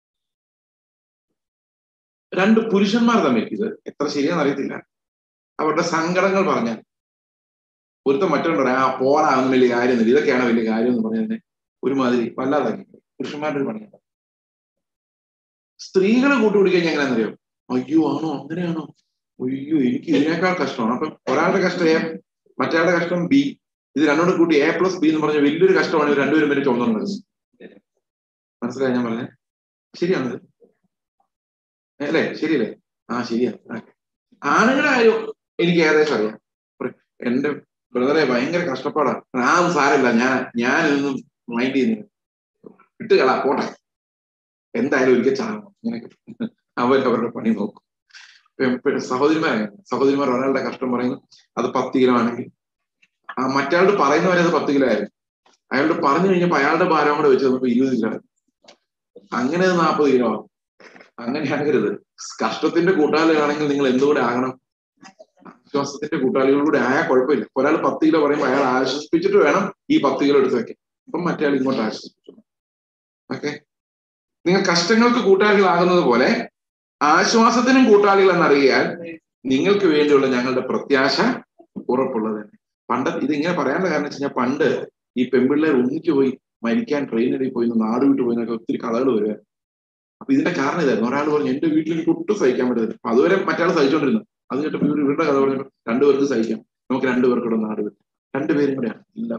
രണ്ട് പുരുഷന്മാർ തമ്മിൽ ഇത് എത്ര ശരിയാന്ന് അറിയത്തില്ല അവരുടെ സങ്കടങ്ങൾ പറഞ്ഞാൽ ഒരുത്തം മറ്റൊരു ആ പോരാ ഒന്നും വലിയ കാര്യമൊന്നുമില്ല ഇതൊക്കെയാണ് വലിയ കാര്യം എന്ന് പറഞ്ഞതിനെ ഒരുമാതിരി വല്ലാതാക്കി പുരുഷന്മാരുടെ ഒരു പണിയാണ് സ്ത്രീകളെ കൂട്ടുപിടിക്കാൻ എങ്ങനെയാണെന്നറിയോ അയ്യോ ആണോ അങ്ങനെയാണോ അയ്യോ എനിക്ക് ഇതിനേക്കാൾ കഷ്ടമാണ് അപ്പം ഒരാളുടെ കഷ്ടം എ മറ്റേയാളുടെ കഷ്ടം ബി ഇത് രണ്ടോടും കൂട്ടി എ പ്ലസ് ബി എന്ന് പറഞ്ഞ വലിയൊരു കഷ്ടമാണ് ഇവർ രണ്ടുപേരും പേര് ചുമന്നുള്ളത് മനസ്സിലായി ഞാൻ പറഞ്ഞത് ശരിയാണത് അല്ലേ ശരിയല്ലേ ആ ശരിയാ ആണുങ്ങളുടെ കാര്യം എനിക്ക് ഏകദേശം അറിയാം എന്റെ ബ്രദറെ ഭയങ്കര കഷ്ടപ്പാടാ ആ സാരല്ല ഞാൻ ഞാൻ ഇതൊന്നും മൈൻഡ് ചെയ്യുന്നില്ല വിട്ടുകളാ പോട്ടെ എന്തായാലും ഒരിക്കൽ ചാകണം ഇങ്ങനെയൊക്കെ അവരവരുടെ പണി നോക്കും സഹോദരിമാരെ സഹോദരിമാർ ഒരാളുടെ കഷ്ടം പറയുന്നു അത് പത്ത് കിലോ ആണെങ്കിൽ ആ മറ്റയാളോട് പറയുന്നവരെ അത് പത്ത് കിലോ ആയിരുന്നു അയാളോട് പറഞ്ഞു കഴിഞ്ഞപ്പോ അയാളുടെ ഭാരം കൂടെ വെച്ച് നമുക്ക് ഇരുപത് കിലോ അങ്ങനെ അത് നാൽപ്പത് കിലോ ആവും അങ്ങനെ ആകരുത് കഷ്ടത്തിന്റെ കൂട്ടാളികളാണെങ്കിൽ നിങ്ങൾ എന്തുകൂടെ ആകണം വിശ്വാസത്തിന്റെ കൂട്ടാളികളിലൂടെ ആയാൽ കുഴപ്പമില്ല ഒരാൾ പത്ത് കിലോ പറയുമ്പോൾ അയാൾ ആശ്വസിപ്പിച്ചിട്ട് വേണം ഈ പത്ത് കിലോ എടുത്ത് വെക്കാൻ അപ്പം മറ്റേ ആൾ ഇങ്ങോട്ട് ആശ്വസിപ്പിച്ചു ഓക്കെ നിങ്ങൾ കഷ്ടങ്ങൾക്ക് കൂട്ടാളികളാകുന്നത് പോലെ ആശ്വാസത്തിനും കൂട്ടാളികൾ എന്നറിയാൽ നിങ്ങൾക്ക് വേണ്ടിയുള്ള ഞങ്ങളുടെ പ്രത്യാശ ഉറപ്പുള്ളത് തന്നെ പണ്ട് ഇതിങ്ങനെ പറയാനുള്ള കാരണം വെച്ച് കഴിഞ്ഞാൽ പണ്ട് ഈ പെൺപിള്ളേർ ഒന്നിച്ചു പോയി മരിക്കാൻ ട്രെയിനിൽ പോയി നാട് വിട്ടു പോയിന്നൊക്കെ ഒത്തിരി കഥകൾ വരുക അപ്പൊ ഇതിന്റെ കാരണം ഇതായിരുന്നു ഒരാൾ പറഞ്ഞു എന്റെ വീട്ടിൽ എനിക്ക് ഒട്ടും സഹിക്കാൻ പറ്റത്തില്ല അപ്പൊ അതുവരെ മറ്റാൾ സഹിച്ചോണ്ടിരുന്നു അത് കേട്ടപ്പോൾ ഇവർ ഇവരുടെ കഥ പറഞ്ഞു രണ്ടുപേർക്ക് സഹിക്കാം നമുക്ക് രണ്ടുപേർക്കൂടെ നാട് വിട്ടു രണ്ടുപേരും കൂടെയാണ് ഇല്ല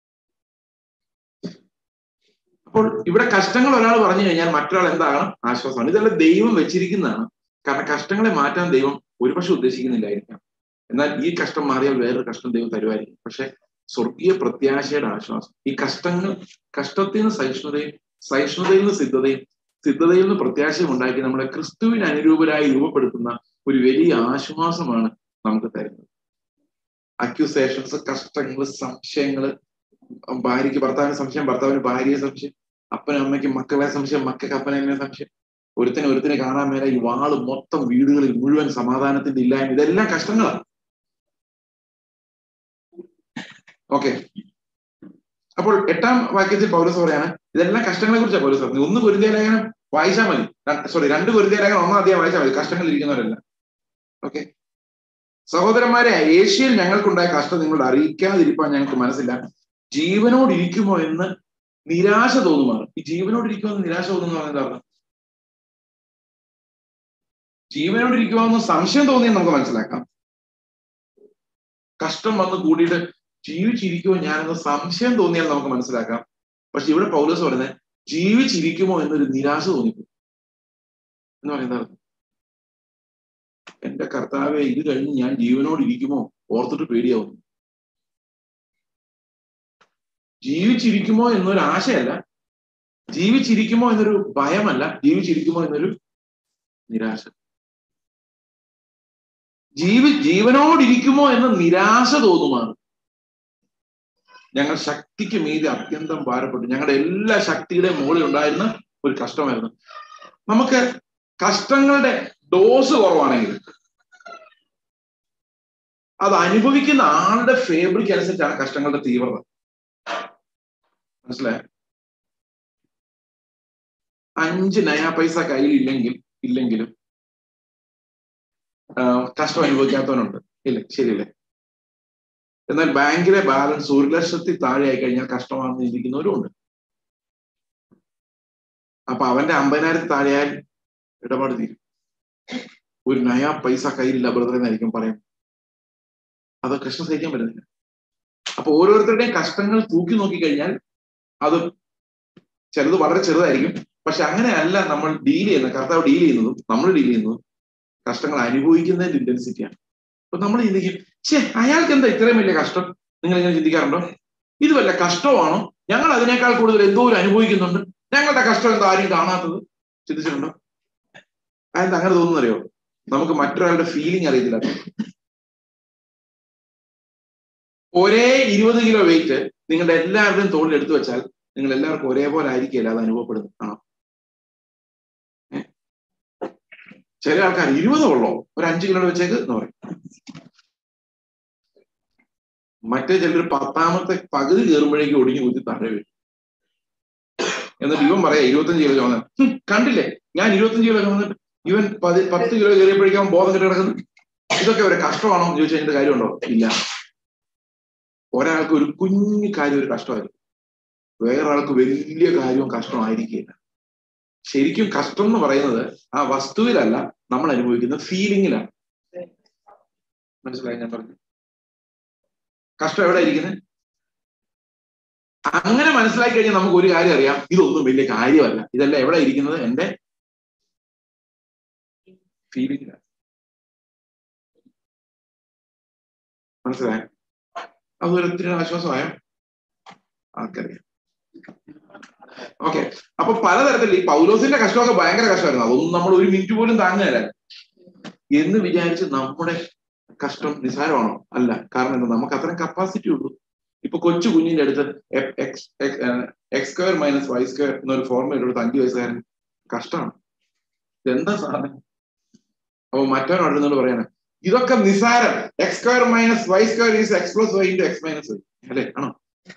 അപ്പോൾ ഇവിടെ കഷ്ടങ്ങൾ ഒരാൾ പറഞ്ഞു കഴിഞ്ഞാൽ മറ്റൊരാൾ എന്താകണം ആശ്വാസമാണ് ഇതെല്ലാം ദൈവം വെച്ചിരിക്കുന്നതാണ് കാരണം കഷ്ടങ്ങളെ മാറ്റാൻ ദൈവം ഒരുപക്ഷെ ഉദ്ദേശിക്കുന്നില്ലായിരിക്കാം എന്നാൽ ഈ കഷ്ടം മാറിയാൽ വേറൊരു കഷ്ടം ദൈവം തരുമായിരിക്കും പക്ഷെ സ്വർഗീയ പ്രത്യാശയുടെ ആശ്വാസം ഈ കഷ്ടങ്ങൾ കഷ്ടത്തിൽ നിന്ന് സഹിഷ്ണുതയും സഹിഷ്ണുതയിൽ നിന്ന് സിദ്ധതയും സിദ്ധതയിൽ നിന്ന് പ്രത്യാശയും ഉണ്ടാക്കി നമ്മളെ ക്രിസ്തുവിന് അനുരൂപരായി രൂപപ്പെടുത്തുന്ന ഒരു വലിയ ആശ്വാസമാണ് നമുക്ക് തരുന്നത് അക്യൂസേഷൻസ് കഷ്ടങ്ങൾ സംശയങ്ങള് ഭാര്യയ്ക്ക് ഭർത്താവിന് സംശയം ഭർത്താവിന് ഭാര്യയെ സംശയം അപ്പനും അമ്മയ്ക്കും മക്കളെ സംശയം മക്കൾക്ക് അപ്പനെ സംശയം ഒരുത്തിനെ ഒരുത്തിനെ കാണാൻ മേലെ ഈ വാള് മൊത്തം വീടുകളിൽ മുഴുവൻ സമാധാനത്തിന്റെ ഇല്ലായ്മ ഇതെല്ലാം കഷ്ടങ്ങളാണ് ഓക്കെ അപ്പോൾ എട്ടാം വാക്യത്തിൽ പൗരസ് പറയാണ് ഇതെല്ലാം കഷ്ടങ്ങളെ കുറിച്ചാണ് പൗരസ് പറഞ്ഞത് ഒന്ന് പൊരുതിയ ലേഖനം വായിച്ചാൽ മതി സോറി രണ്ട് പൊരുതിയ ലേഖനം ഒന്നാം അധ്യായം വായിച്ചാൽ മതി കഷ്ടങ്ങൾ ഇരിക്കുന്നവരല്ല ഓക്കെ സഹോദരന്മാരെ ഏഷ്യയിൽ ഞങ്ങൾക്കുണ്ടായ കഷ്ടം നിങ്ങളോട് അറിയിക്കാതിരിക്കാൻ ഞങ്ങൾക്ക് മനസ്സില്ല ജീവനോട് ഇരിക്കുമോ എന്ന് നിരാശ തോന്നുമാണ് ഈ ജീവനോട് ഇരിക്കുമോ എന്ന് നിരാശ തോന്നുന്നു എന്താ പറഞ്ഞത് ജീവനോട് ഇരിക്കുമോ എന്ന് സംശയം തോന്നിയാൽ നമുക്ക് മനസ്സിലാക്കാം കഷ്ടം വന്ന് കൂടിയിട്ട് ജീവിച്ചിരിക്കുമോ ഞാനെന്ന് സംശയം തോന്നിയാൽ നമുക്ക് മനസ്സിലാക്കാം പക്ഷെ ഇവിടെ പൗലോസ് പറയുന്നത് ജീവിച്ചിരിക്കുമോ എന്നൊരു നിരാശ തോന്നിപ്പോ എന്ന് പറയുന്നത് എന്റെ കർത്താവെ ഇത് കഴിഞ്ഞ് ഞാൻ ജീവനോട് ഇരിക്കുമോ ഓർത്തിട്ട് പേടിയാവുന്നു ജീവിച്ചിരിക്കുമോ എന്നൊരു ആശയല്ല ജീവിച്ചിരിക്കുമോ എന്നൊരു ഭയമല്ല ജീവിച്ചിരിക്കുമോ എന്നൊരു നിരാശ ജീവി ജീവനോടിരിക്കുമോ എന്ന നിരാശ തോന്നുമാണ് ഞങ്ങൾ ശക്തിക്ക് മീതി അത്യന്തം ഭാരപ്പെട്ടു ഞങ്ങളുടെ എല്ലാ ശക്തിയുടെ മുകളിൽ ഉണ്ടായിരുന്ന ഒരു കഷ്ടമായിരുന്നു നമുക്ക് കഷ്ടങ്ങളുടെ ഡോസ് കുറവാണെങ്കിൽ അത് അനുഭവിക്കുന്ന ആളുടെ ഫേബ്രിക് അനുസരിച്ചാണ് കഷ്ടങ്ങളുടെ തീവ്രത മനസ്സിലായ അഞ്ച് നയാ പൈസ കയ്യിൽ ഇല്ലെങ്കിൽ ഇല്ലെങ്കിലും കഷ്ടം അനുഭവിക്കാത്തവനുണ്ട് ഇല്ല ശരിയല്ലേ എന്നാൽ ബാങ്കിലെ ബാലൻസ് ഒരു ലക്ഷത്തിൽ താഴെയായി കഴിഞ്ഞാൽ കഷ്ടമാണെന്ന് ചിന്തിക്കുന്നവരും ഉണ്ട് അപ്പൊ അവന്റെ അമ്പതിനായിരത്തി താഴെയാൽ ഇടപാട് തീരും ഒരു നയാ പൈസ കയ്യിലില്ല ബ്രദർ എന്നായിരിക്കും പറയാം അത് കഷ്ടം സഹിക്കാൻ പറ്റുന്നില്ല അപ്പൊ ഓരോരുത്തരുടെയും കഷ്ടങ്ങൾ തൂക്കി നോക്കിക്കഴിഞ്ഞാൽ അത് ചിലത് വളരെ ചെറുതായിരിക്കും പക്ഷെ അങ്ങനെയല്ല നമ്മൾ ഡീൽ ചെയ്യുന്നത് കർത്താവ് ഡീൽ ചെയ്യുന്നതും നമ്മൾ ഡീൽ ചെയ്യുന്നതും കഷ്ടങ്ങൾ അനുഭവിക്കുന്നതിന്റെ ഇന്റൻസിറ്റിയാണ് അപ്പൊ നമ്മൾ ചിന്തിക്കും ഛേ അയാൾക്ക് എന്താ ഇത്രയും വലിയ കഷ്ടം നിങ്ങൾ ഇങ്ങനെ ചിന്തിക്കാറുണ്ടോ ഇത് വല്ല കഷ്ടമാണോ ഞങ്ങൾ അതിനേക്കാൾ കൂടുതൽ എന്തോ ഒരു അനുഭവിക്കുന്നുണ്ട് ഞങ്ങളുടെ കഷ്ടം എന്താ ആരും കാണാത്തത് ചിന്തിച്ചിട്ടുണ്ടോ അതെന്താ അങ്ങനെ തോന്നുന്നറിയോ നമുക്ക് മറ്റൊരാളുടെ ഫീലിംഗ് അറിയത്തില്ല ഒരേ ഇരുപത് കിലോ വെയിറ്റ് നിങ്ങളുടെ എല്ലാവരുടെയും തോളിൽ എടുത്തു വെച്ചാൽ നിങ്ങൾ എല്ലാവർക്കും ഒരേപോലെ ആയിരിക്കില്ല അത് അനുഭവപ്പെടുന്നത് ആണോ ചില ആൾക്കാർ ഇരുപത് ഉള്ളോ ഒരു അഞ്ച് കിലോ വെച്ചേക്ക് എന്ന് പറയും മറ്റേ ചിലർ പത്താമത്തെ പകുതി കയറുമ്പോഴേക്കും ഒടിഞ്ഞു കുത്തി താഴെ വരും എന്നിട്ട് ഇവൻ പറയാ ഇരുപത്തഞ്ച് കിലോ ചുമന്ന കണ്ടില്ലേ ഞാൻ ഇരുപത്തഞ്ച് കിലോ ചുമന്നിട്ട് ഇവൻ പതി പത്ത് കിലോ കയറിയപ്പോഴേക്കും അവൻ ബോധം കെട്ടി കിടക്കുന്നു ഇതൊക്കെ ഒരു കഷ്ടമാണോ എന്ന് ചോദിച്ചാൽ അതിന്റെ കാര്യമുണ്ടോ ഇല്ല ഒരാൾക്ക് ഒരു കുഞ്ഞു കാര്യം ഒരു കഷ്ടമായിരിക്കും വേറൊരാൾക്ക് വലിയ കാര്യവും കഷ്ടമായിരിക്കില്ല ശരിക്കും കഷ്ടം എന്ന് പറയുന്നത് ആ വസ്തുവിലല്ല നമ്മൾ അനുഭവിക്കുന്ന ഫീലിങ്ങിലാണ് മനസ്സിലായി ഞാൻ പറഞ്ഞു കഷ്ടം എവിടെ ഇരിക്കുന്നത് അങ്ങനെ മനസ്സിലാക്കി കഴിഞ്ഞാൽ നമുക്ക് ഒരു കാര്യം അറിയാം ഇതൊന്നും വലിയ കാര്യമല്ല ഇതെല്ലാം എവിടെ ഇരിക്കുന്നത് എന്റെ ഫീലിംഗിലാണ് മനസ്സിലായോ അത് ഒരിത്തിരി ആശ്വാസമായോ ആർക്കറിയാം ഓക്കെ അപ്പൊ പലതരത്തിൽ ഈ പൗലോസിന്റെ കഷ്ടമൊക്കെ ഭയങ്കര കഷ്ടമായിരുന്നു അതൊന്നും നമ്മൾ ഒരു മിനിറ്റ് പോലും താങ്ങുകയല്ല എന്ന് വിചാരിച്ച് നമ്മുടെ കഷ്ടം നിസാരമാണോ അല്ല കാരണം എന്താ നമുക്ക് അത്രയും കപ്പാസിറ്റി ഉള്ളൂ ഇപ്പൊ കൊച്ചു കുഞ്ഞിന്റെ അടുത്ത് x square minus y square എന്നൊരു ഫോർമുല എടുത്ത് അഞ്ചു വയസ്സുകാരൻ കഷ്ടമാണ് ഇതെന്താ സാധനം അപ്പൊ മറ്റവൻ അടുത്തുകൊണ്ട് പറയാണ് ഇതൊക്കെ നിസാരം x square minus y square is x plus y into x minus y അല്ലേ ആണോ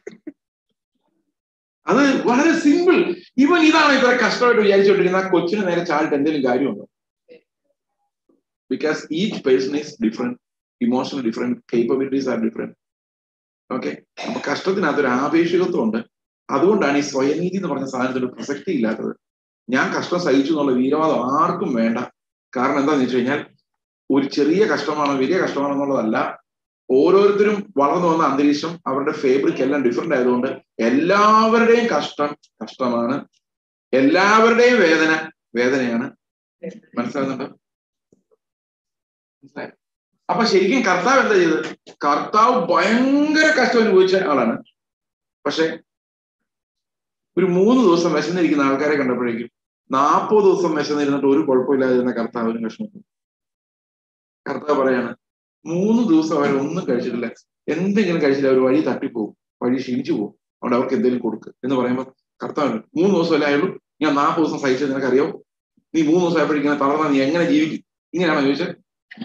അത് വളരെ സിമ്പിൾ ഇവൻ ഇതാണ് ഇത്ര കഷ്ടമായിട്ട് വിചാരിച്ചുകൊണ്ടിരിക്കുന്ന ആ കൊച്ചിന് നേരെ ചാടിട്ട് എന്തെങ്കിലും കാര്യമുണ്ടോ because each person is different emotional different capabilities are different okay അപ്പൊ കഷ്ടത്തിനകത്തൊരു ആപേക്ഷികത്വം ഉണ്ട് അതുകൊണ്ടാണ് ഈ സ്വയനീതി എന്ന് പറഞ്ഞ സാധനത്തിന് പ്രസക്തി ഇല്ലാത്തത് ഞാൻ കഷ്ടം സഹിച്ചു എന്നുള്ള വീരവാദം ആർക്കും വേണ്ട കാരണം എന്താന്ന് വെച്ച് കഴിഞ്ഞാൽ ഒരു ചെറിയ കഷ്ടമാണോ വലിയ കഷ്ടമാണോ എന്നുള്ളതല്ല ഓരോരുത്തരും വളർന്നു വന്ന അന്തരീക്ഷം അവരുടെ ഫേബ്രിക് എല്ലാം ഡിഫറെന്റ് ആയതുകൊണ്ട് എല്ലാവരുടെയും കഷ്ടം കഷ്ടമാണ് എല്ലാവരുടെയും വേദന വേദനയാണ് മനസ്സിലാകുന്നുണ്ടോ മനസ്സിലായോ അപ്പൊ ശരിക്കും കർത്താവ് എന്താ ചെയ്തത് കർത്താവ് ഭയങ്കര കഷ്ടം അനുഭവിച്ച ആളാണ് പക്ഷെ ഒരു മൂന്ന് ദിവസം വിശന്നിരിക്കുന്ന ആൾക്കാരെ കണ്ടപ്പോഴേക്കും നാൽപ്പത് ദിവസം വിശന്നിരുന്നിട്ട് ഒരു കുഴപ്പമില്ലാതിരുന്ന കർത്താവിന് വിഷമം കർത്താവ് പറയാണ് മൂന്ന് ദിവസം അവർ ഒന്നും കഴിച്ചിട്ടില്ല എന്തെങ്കിലും കഴിച്ചില്ല അവർ വഴി തട്ടിപ്പോകും വഴി ക്ഷീണിച്ചു പോകും അവിടെ അവർക്ക് എന്തെങ്കിലും കൊടുക്ക് എന്ന് പറയുമ്പോൾ കർത്താവ് മൂന്ന് ദിവസം അല്ലേ ആയുള്ളൂ ഞാൻ നാൽപ്പത് ദിവസം സഹിച്ചത് നിനക്കറിയോ നീ മൂന്ന് ദിവസം ആയപ്പോഴേക്കും തളർന്ന നീ എങ്ങനെ ജീവിക്കും ഇങ്ങനെയാണോ ചോദിച്ചത്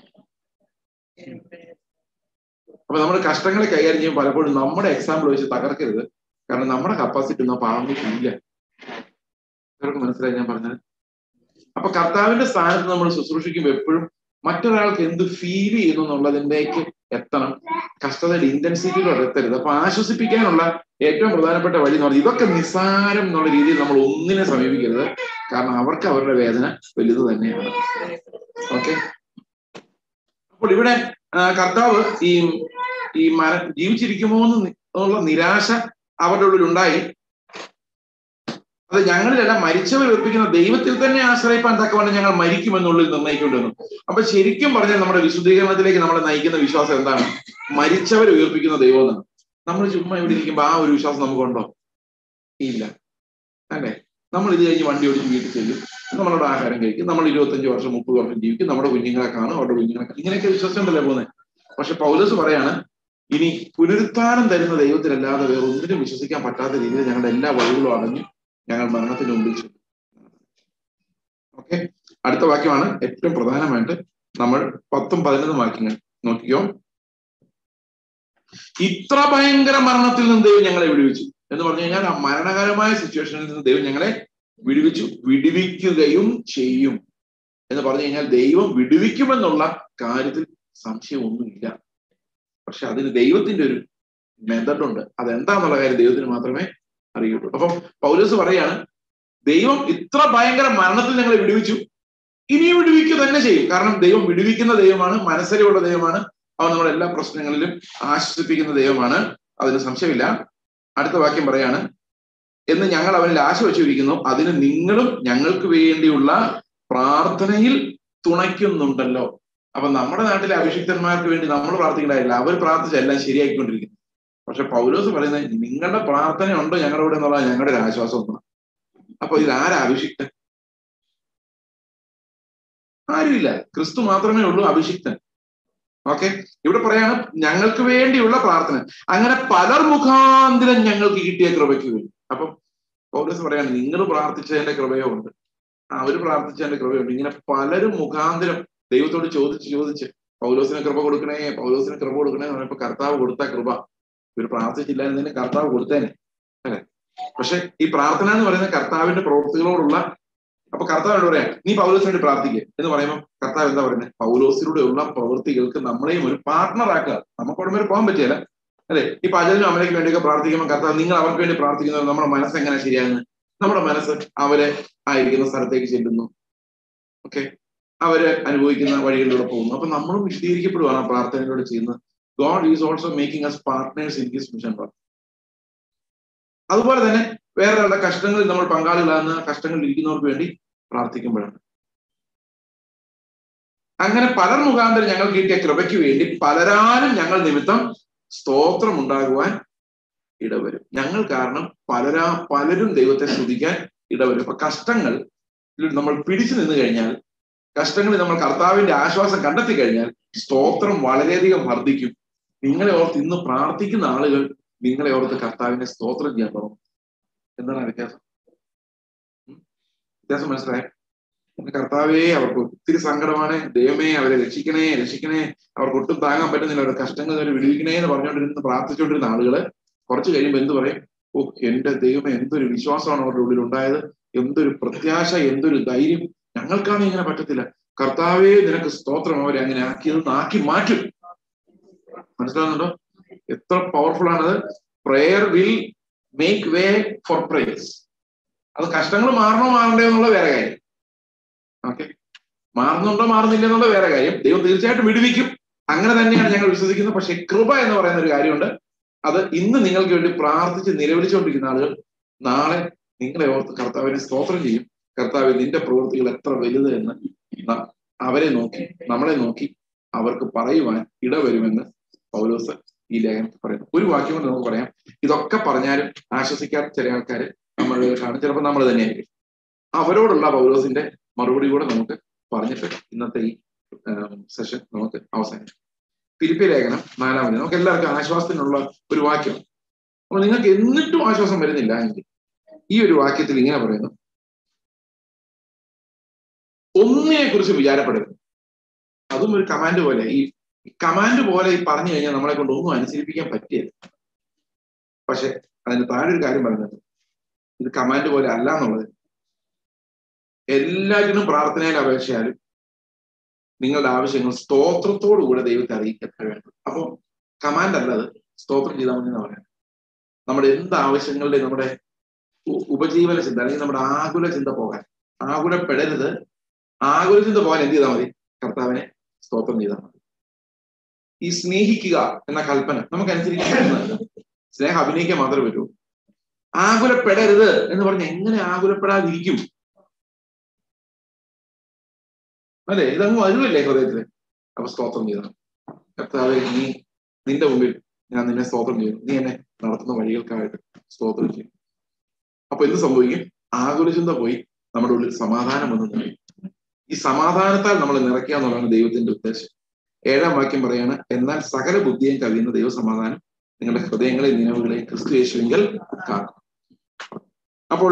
അപ്പൊ നമ്മൾ കഷ്ടങ്ങളെ കൈകാര്യം ചെയ്യുമ്പോൾ പലപ്പോഴും നമ്മുടെ എക്സാമ്പിൾ വെച്ച് തകർക്കരുത് കാരണം നമ്മുടെ കപ്പാസിറ്റി ഒന്നും പാവങ്ങൾക്കില്ല ഇവർക്ക് മനസ്സിലായി ഞാൻ പറഞ്ഞത് അപ്പൊ കർത്താവിന്റെ സ്ഥാനത്ത് നമ്മൾ ശുശ്രൂഷിക്കുമ്പോൾ എപ്പോഴും മറ്റൊരാൾക്ക് എന്ത് ഫീൽ ചെയ്യുന്നു എന്നുള്ളതിലേക്ക് എത്തണം കഷ്ടതയുടെ ഇന്റൻസിറ്റിയിലോട്ട് എത്തരുത് അപ്പൊ ആശ്വസിപ്പിക്കാനുള്ള ഏറ്റവും പ്രധാനപ്പെട്ട വഴി എന്ന് പറഞ്ഞാൽ ഇതൊക്കെ നിസ്സാരം എന്നുള്ള രീതിയിൽ നമ്മൾ ഒന്നിനെ സമീപിക്കരുത് കാരണം അവർക്ക് അവരുടെ വേദന വലുത് തന്നെയാണ് ഓക്കെ അപ്പോൾ ഇവിടെ കർത്താവ് ഈ ഈ മര ജീവിച്ചിരിക്കുമോ എന്നുള്ള നിരാശ അവരുടെ ഉള്ളിൽ ഉണ്ടായി അത് ഞങ്ങളിലെല്ലാം മരിച്ചവർ ഒപ്പിക്കുന്ന ദൈവത്തിൽ തന്നെ ആശ്രയിപ്പാൻ തക്കവണ്ണം ഞങ്ങൾ മരിക്കുമെന്നുള്ളിൽ നിർണ്ണയിക്കേണ്ടി അപ്പൊ ശരിക്കും പറഞ്ഞാൽ നമ്മുടെ വിശുദ്ധീകരണത്തിലേക്ക് നമ്മളെ നയിക്കുന്ന വിശ്വാസം എന്താണ് മരിച്ചവരെ ഉയർപ്പിക്കുന്ന ദൈവം എന്നാണ് നമ്മൾ ചുമ്മാ ഇവിടെ ഇരിക്കുമ്പോൾ ആ ഒരു വിശ്വാസം നമുക്കുണ്ടോ ഇല്ല അല്ലേ നമ്മൾ ഇത് കഴിഞ്ഞ് വണ്ടി ഓടിച്ച് വീട്ടിൽ ചെല്ലും നമ്മളോട് ആഹാരം കഴിക്കും നമ്മൾ ഇരുപത്തഞ്ച് വർഷം മുപ്പത് വർഷം ജീവിക്കും നമ്മുടെ കുഞ്ഞുങ്ങളെ കാണും അവരുടെ കുഞ്ഞുങ്ങളെ ഇങ്ങനെയൊക്കെ വിശ്വാസം ഉണ്ടല്ലേ പോകുന്നത് പക്ഷെ പൗലസ് പറയാണ് ഇനി പുനരുത്ഥാനം തരുന്ന ദൈവത്തിലല്ലാതെ വേറെ ഒന്നിനും വിശ്വസിക്കാൻ പറ്റാത്ത രീതിയിൽ ഞങ്ങളുടെ എല്ലാ വഴികളും അടഞ്ഞു ഞങ്ങൾ മരണത്തിന് മുമ്പിൽ ഓക്കെ അടുത്ത വാക്യമാണ് ഏറ്റവും പ്രധാനമായിട്ട് നമ്മൾ പത്തും പതിനൊന്നും വാക്യങ്ങൾ നോക്കിക്കോ ഇത്ര ഭയങ്കര മരണത്തിൽ നിന്ന് ദൈവം ഞങ്ങളെ വിടുവിച്ചു എന്ന് പറഞ്ഞു കഴിഞ്ഞാൽ ആ മരണകരമായ സിറ്റുവേഷനിൽ നിന്ന് ദൈവം ഞങ്ങളെ വിടുവിച്ചു വിടുവിക്കുകയും ചെയ്യും എന്ന് പറഞ്ഞു കഴിഞ്ഞാൽ ദൈവം വിടുവിക്കുമെന്നുള്ള കാര്യത്തിൽ സംശയമൊന്നുമില്ല പക്ഷെ അതിന് ദൈവത്തിന്റെ ഒരു മെത്തഡ് ഉണ്ട് അതെന്താന്നുള്ള കാര്യം ദൈവത്തിന് മാത്രമേ അറിയുള്ളൂ അപ്പം പൗലോസ് പറയാണ് ദൈവം ഇത്ര ഭയങ്കര മരണത്തിൽ ഞങ്ങളെ വിടുവിച്ചു ഇനി വിടുവിക്കുക തന്നെ ചെയ്യും കാരണം ദൈവം വിടുവിക്കുന്ന ദൈവമാണ് മനസ്സിലുള്ള ദൈവമാണ് അവൻ നമ്മുടെ എല്ലാ പ്രശ്നങ്ങളിലും ആശ്വസിപ്പിക്കുന്ന ദൈവമാണ് അതിന് സംശയമില്ല അടുത്ത വാക്യം പറയാണ് എന്ന് ഞങ്ങൾ അവനിൽ ആശ വെച്ചിരിക്കുന്നു അതിന് നിങ്ങളും ഞങ്ങൾക്ക് വേണ്ടിയുള്ള പ്രാർത്ഥനയിൽ തുണയ്ക്കുന്നുണ്ടല്ലോ അപ്പൊ നമ്മുടെ നാട്ടിലെ അഭിഷിക്തന്മാർക്ക് വേണ്ടി നമ്മൾ പ്രാർത്ഥിക്കണ്ടായില്ല അവർ പ്രാർത്ഥിച്ച എല്ലാം ശരിയായിക്കൊണ്ടിരിക്കുന്നു പക്ഷെ പൗലോസ് പറയുന്നത് നിങ്ങളുടെ പ്രാർത്ഥന ഉണ്ടോ ഞങ്ങളുടെ കൂടെ എന്നുള്ള ഞങ്ങളുടെ ഒരു ആശ്വാസം ഒന്നും അപ്പൊ ഇത് ആരാ അഭിഷിക്തൻ ആരുമില്ല ക്രിസ്തു മാത്രമേ ഉള്ളൂ അഭിഷിക്തൻ ഓക്കെ ഇവിടെ പറയാണ് ഞങ്ങൾക്ക് വേണ്ടിയുള്ള പ്രാർത്ഥന അങ്ങനെ പലർ മുഖാന്തരം ഞങ്ങൾക്ക് കിട്ടിയ കൃപയ്ക്ക് വേണ്ടി അപ്പം പൗലോസ് പറയാണ് നിങ്ങൾ പ്രാർത്ഥിച്ചതിന്റെ കൃപയോ ഉണ്ട് അവര് പ്രാർത്ഥിച്ചതിന്റെ കൃപയുണ്ട് ഇങ്ങനെ പലരും മുഖാന്തരം ദൈവത്തോട് ചോദിച്ച് ചോദിച്ച് പൗലോസിന് കൃപ കൊടുക്കണേ പൗലോസിന് കൃപ കൊടുക്കണേ എന്ന് പറഞ്ഞപ്പോ കർത്താവ് കൊടുത്ത കൃപ ഇവർ പ്രാർത്ഥിച്ചില്ലായിരുന്നതിന് കർത്താവ് കൊടുത്തേനെ അല്ലെ പക്ഷെ ഈ പ്രാർത്ഥന എന്ന് പറയുന്നത് കർത്താവിന്റെ പ്രവൃത്തികളോടുള്ള അപ്പൊ കർത്താവ് പറയാ നീ പൗലോസിന് വേണ്ടി പ്രാർത്ഥിക്കുക എന്ന് പറയുമ്പോൾ കർത്താവ് എന്താ പറയുന്നത് പൗലോസിലൂടെ ഉള്ള പ്രവൃത്തികൾക്ക് നമ്മളെയും ഒരു പാർട്ണർ ആക്കുക നമുക്ക് ഉടമ പോകാൻ പറ്റിയല്ല അല്ലെ ഈ പജലിനും അമലയ്ക്ക് വേണ്ടിയൊക്കെ പ്രാർത്ഥിക്കുമ്പോൾ കർത്താവ് നിങ്ങൾ അവർക്ക് വേണ്ടി പ്രാർത്ഥിക്കുന്നത് നമ്മുടെ മനസ്സ് എങ്ങനെ ശരിയാകുന്നത് നമ്മുടെ മനസ്സ് അവരെ ആയിരിക്കുന്ന സ്ഥലത്തേക്ക് ചെല്ലുന്നു ഓക്കെ അവര് അനുഭവിക്കുന്ന വഴികളിലൂടെ പോകുന്നു അപ്പൊ നമ്മളും വിശദീകരിക്കപ്പെടുവാണ് ആ പ്രാർത്ഥനയിലൂടെ ചെയ്യുന്നത് God is also making us partners in his mission work അതുപോലെ തന്നെ വേറൊരാളുടെ കഷ്ടങ്ങളിൽ നമ്മൾ പങ്കാളികളാകുന്ന കഷ്ടങ്ങളിൽ ഇരിക്കുന്നവർക്ക് വേണ്ടി പ്രാർത്ഥിക്കുമ്പോഴാണ് അങ്ങനെ പലർ മുഖാന്തരം ഞങ്ങൾ കിട്ടിയ കൃപയ്ക്ക് വേണ്ടി പലരാലും ഞങ്ങൾ നിമിത്തം സ്തോത്രം ഉണ്ടാകുവാൻ ഇടവരും ഞങ്ങൾ കാരണം പലരാ പലരും ദൈവത്തെ സ്തുതിക്കാൻ ഇടവരും അപ്പൊ കഷ്ടങ്ങൾ നമ്മൾ പിടിച്ചു നിന്ന് കഴിഞ്ഞാൽ കഷ്ടങ്ങളിൽ നമ്മൾ കർത്താവിന്റെ ആശ്വാസം കണ്ടെത്തി കഴിഞ്ഞാൽ സ്തോത്രം വളരെയധികം വർദ്ധിക്കും നിങ്ങളെ ഓർത്ത് ഇന്ന് പ്രാർത്ഥിക്കുന്ന ആളുകൾ നിങ്ങളെ ഓർത്ത് കർത്താവിന്റെ സ്തോത്രം ചെയ്യാൻ തുടങ്ങും എന്താണ് വ്യത്യാസം വ്യത്യാസം മനസ്സിലായോ കർത്താവേ അവർക്ക് ഒത്തിരി സങ്കടമാണ് ദൈവമേ അവരെ രക്ഷിക്കണേ രക്ഷിക്കണേ അവർക്ക് ഒട്ടും താങ്ങാൻ പറ്റുന്നില്ല അവരുടെ കഷ്ടങ്ങൾ അവരെ വിടുവിക്കണേ എന്ന് പറഞ്ഞുകൊണ്ടിരുന്ന് പ്രാർത്ഥിച്ചുകൊണ്ടിരുന്ന ആളുകള് കുറച്ച് കഴിയുമ്പോൾ എന്ത് പറയും ഓ എന്റെ ദൈവമേ എന്തൊരു വിശ്വാസമാണ് അവരുടെ ഉള്ളിൽ ഉണ്ടായത് എന്തൊരു പ്രത്യാശ എന്തൊരു ധൈര്യം ഞങ്ങൾക്കാണ് ഇങ്ങനെ പറ്റത്തില്ല കർത്താവേ നിനക്ക് സ്തോത്രം അവരെ അങ്ങനെ ആക്കിയത് ആക്കി മാറ്റും മനസ്സിലാകുന്നുണ്ടോ എത്ര പവർഫുൾ ആണത് prayer will make way for prayers അത് കഷ്ടങ്ങൾ മാറണോ മാറണ്ടേ എന്നുള്ള വേറെ കാര്യം ഓക്കെ മാറുന്നുണ്ടോ മാറുന്നില്ല എന്നുള്ള വേറെ കാര്യം ദൈവം തീർച്ചയായിട്ടും വിടുവിക്കും അങ്ങനെ തന്നെയാണ് ഞങ്ങൾ വിശ്വസിക്കുന്നത് പക്ഷെ കൃപ എന്ന് പറയുന്ന ഒരു കാര്യമുണ്ട് അത് ഇന്ന് നിങ്ങൾക്ക് വേണ്ടി പ്രാർത്ഥിച്ച് നിലവിളിച്ചുകൊണ്ടിരിക്കുന്ന ആളുകൾ നാളെ നിങ്ങളെ ഓർത്ത് കർത്താവിനെ സ്തോത്രം ചെയ്യും കർത്താവ് നിന്റെ പ്രവൃത്തികൾ എത്ര വലുത് എന്ന് അവരെ നോക്കി നമ്മളെ നോക്കി അവർക്ക് പറയുവാൻ ഇടവരുമെന്ന് പൗലോസ് ഈ ലേഖനത്തിൽ പറയുന്നു ഒരു വാക്യം കൊണ്ട് നമുക്ക് പറയാം ഇതൊക്കെ പറഞ്ഞാലും ആശ്വസിക്കാത്ത ചില ആൾക്കാർ നമ്മൾ കാണും ചിലപ്പോൾ നമ്മൾ തന്നെയായിരിക്കും അവരോടുള്ള പൗലോസിന്റെ മറുപടി കൂടെ നമുക്ക് പറഞ്ഞിട്ട് ഇന്നത്തെ ഈ സെഷൻ നമുക്ക് അവസാനിക്കും ഫിലിപ്പി ലേഖനം നാലാമത് നമുക്ക് എല്ലാവർക്കും ആശ്വാസത്തിനുള്ള ഒരു വാക്യം അപ്പോൾ നിങ്ങൾക്ക് എന്നിട്ടും ആശ്വാസം വരുന്നില്ല എങ്കിൽ ഈ ഒരു വാക്യത്തിൽ ഇങ്ങനെ പറയുന്നു ഒന്നിനെ കുറിച്ച് വിചാരപ്പെടരുത് അതും ഒരു കമാൻഡ് പോലെ ഈ കമാൻഡ് പോലെ ഈ പറഞ്ഞു കഴിഞ്ഞാൽ നമ്മളെ കൊണ്ട് ഒന്നും അനുസരിപ്പിക്കാൻ പറ്റിയത് പക്ഷെ അതിന് താഴെ ഒരു കാര്യം പറയുന്നത് ഇത് കമാൻഡ് പോലെ അല്ല എന്നുള്ളത് എല്ലാറ്റിനും പ്രാർത്ഥനയിൽ അപേക്ഷയാലും നിങ്ങളുടെ ആവശ്യങ്ങൾ സ്തോത്രത്തോടുകൂടെ ദൈവത്തെ അറിയിക്കത്ര വേണ്ടത് അപ്പൊ കമാൻഡ് അല്ല അത് സ്തോത്രം ചെയ്താൽ മതി എന്ന് പറയാം നമ്മുടെ എന്ത് ആവശ്യങ്ങളുടെ നമ്മുടെ ഉപജീവന ചിന്ത അല്ലെങ്കിൽ നമ്മുടെ ആകുല ചിന്ത പോകാൻ ആകുലപ്പെടരുത് ആകുല ചിന്ത പോകാൻ എന്ത് ചെയ്താൽ മതി കർത്താവിനെ സ്തോത്രം ചെയ്താൽ മതി ഈ സ്നേഹിക്കുക എന്ന കൽപ്പന നമുക്ക് അനുസരിക്കാൻ പറ്റുന്നതല്ല സ്നേഹം അഭിനയിക്കാൻ മാത്രമേ പറ്റൂ ആകുലപ്പെടരുത് എന്ന് പറഞ്ഞ് എങ്ങനെ ആകുലപ്പെടാതിരിക്കും അല്ലെ ഇതങ്ങ് വരുമല്ലേ ഹൃദയത്തില് അപ്പൊ സ്തോത്രം ചെയ്യണം കർത്താവെ നീ നിന്റെ മുമ്പിൽ ഞാൻ നിന്നെ സ്തോത്രം ചെയ്യുന്നു നീ എന്നെ നടത്തുന്ന വഴികൾക്കായിട്ട് സ്തോത്രം ചെയ്യും അപ്പൊ എന്ത് സംഭവിക്കും ആകുലചിന്ത പോയി നമ്മുടെ ഉള്ളിൽ സമാധാനം വന്ന് നിറയും ഈ സമാധാനത്താൽ നമ്മൾ നിറയ്ക്കുക എന്നുള്ളതാണ് ദൈവത്തിന്റെ ഉദ്ദേശം ഏഴാം വാക്യം പറയാണ് എന്നാൽ സകല ബുദ്ധിയും കവിയുന്ന ദൈവസമാധാനം നിങ്ങളുടെ ഹൃദയങ്ങളെ നിലവുകളെ ക്രിസ്തു യേശുവെങ്കിൽ കാക്കും അപ്പോൾ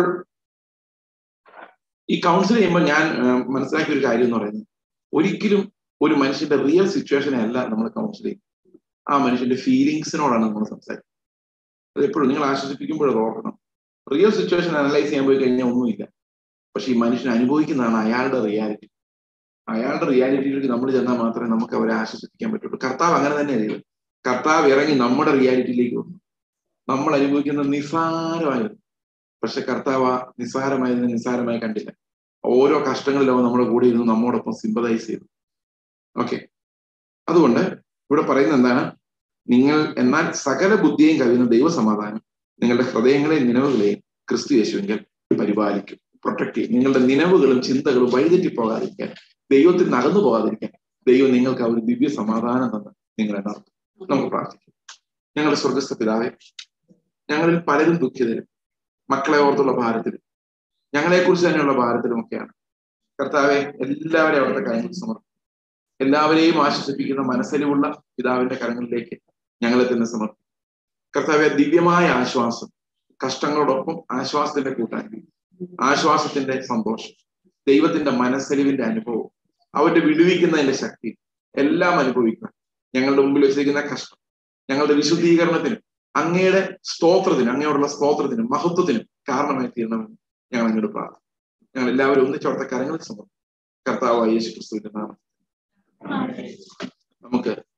ഈ കൗൺസിൽ ചെയ്യുമ്പോൾ ഞാൻ മനസ്സിലാക്കിയ ഒരു കാര്യം എന്ന് പറയുന്നത് ഒരിക്കലും ഒരു മനുഷ്യന്റെ റിയൽ സിറ്റുവേഷനെ അല്ല നമ്മൾ കൗൺസിൽ ചെയ്യും ആ മനുഷ്യന്റെ ഫീലിങ്സിനോടാണ് നമ്മൾ സംസാരിക്കുന്നത് അത് എപ്പോഴും നിങ്ങൾ ആശ്വസിപ്പിക്കുമ്പോഴത് ഓർക്കണം റിയൽ സിറ്റുവേഷൻ അനലൈസ് ചെയ്യാൻ പോയി കഴിഞ്ഞാൽ ഒന്നുമില്ല പക്ഷെ ഈ മനുഷ്യൻ അനുഭവിക്കുന്നതാണ് അയാളുടെ റിയാലിറ്റി അയാളുടെ റിയാലിറ്റിയിലേക്ക് നമ്മൾ ചെന്നാൽ മാത്രമേ നമുക്ക് അവരെ ആശ്വസിപ്പിക്കാൻ പറ്റുള്ളൂ കർത്താവ് അങ്ങനെ തന്നെ ചെയ്തു കർത്താവ് ഇറങ്ങി നമ്മുടെ റിയാലിറ്റിയിലേക്ക് വന്നു നമ്മൾ അനുഭവിക്കുന്ന നിസ്സാരമായത് പക്ഷെ കർത്താവ് ആ നിസ്സാരമായതിനെ നിസ്സാരമായി കണ്ടില്ല ഓരോ കഷ്ടങ്ങളിലും നമ്മുടെ കൂടെ ഇരുന്ന് നമ്മോടൊപ്പം സിമ്പതൈസ് ചെയ്തു ഓക്കെ അതുകൊണ്ട് ഇവിടെ പറയുന്നത് എന്താണ് നിങ്ങൾ എന്നാൽ സകല ബുദ്ധിയെയും കവിയുന്ന ദൈവസമാധാനം നിങ്ങളുടെ ഹൃദയങ്ങളെയും നിലവുകളെയും ക്രിസ്തു യേശുവെങ്കിൽ പരിപാലിക്കും പ്രൊട്ടക്ട് ചെയ്യും നിങ്ങളുടെ നിലവുകളും ചിന്തകളും വഴിതെറ്റി പോകാതിരിക്കാൻ ദൈവത്തിൽ നടന്നു പോകാതിരിക്കാൻ ദൈവം നിങ്ങൾക്ക് ആ ഒരു ദിവ്യ സമാധാനം തന്ന് നിങ്ങളെ നടത്തും നമുക്ക് പ്രാർത്ഥിക്കാം ഞങ്ങളുടെ സ്വർഗസ്ഥ പിതാവെ ഞങ്ങളിൽ പലരും ദുഃഖിതരും മക്കളെ ഓർത്തുള്ള ഭാരത്തിലും ഞങ്ങളെ കുറിച്ച് തന്നെയുള്ള ഭാരത്തിലും ഒക്കെയാണ് കർത്താവെ എല്ലാവരെയും അവിടുത്തെ കാര്യങ്ങൾ സമർപ്പിക്കും എല്ലാവരെയും ആശ്വസിപ്പിക്കുന്ന മനസ്സിലുമുള്ള പിതാവിന്റെ കരങ്ങളിലേക്ക് ഞങ്ങളെ തന്നെ സമർപ്പിക്കും കർത്താവെ ദിവ്യമായ ആശ്വാസം കഷ്ടങ്ങളോടൊപ്പം ആശ്വാസത്തിന്റെ കൂട്ടായ്മ ആശ്വാസത്തിന്റെ സന്തോഷം ദൈവത്തിന്റെ മനസ്സലിവിന്റെ അനുഭവം അവന്റെ വിടുവിക്കുന്നതിന്റെ ശക്തി എല്ലാം അനുഭവിക്കണം ഞങ്ങളുടെ മുമ്പിൽ വെച്ചിരിക്കുന്ന കഷ്ടം ഞങ്ങളുടെ വിശുദ്ധീകരണത്തിനും അങ്ങയുടെ സ്തോത്രത്തിനും അങ്ങയോടുള്ള സ്തോത്രത്തിനും മഹത്വത്തിനും കാരണമായി തീരണമെന്ന് ഞങ്ങൾ അങ്ങോട്ട് പ്രാർത്ഥിക്കും ഞങ്ങൾ എല്ലാവരും ഒന്നിച്ചോടത്തെ കരങ്ങളിൽ സമർപ്പിക്കും കർത്താവായ യേശു ക്രിസ്തുവിന്റെ നാമം നമുക്ക്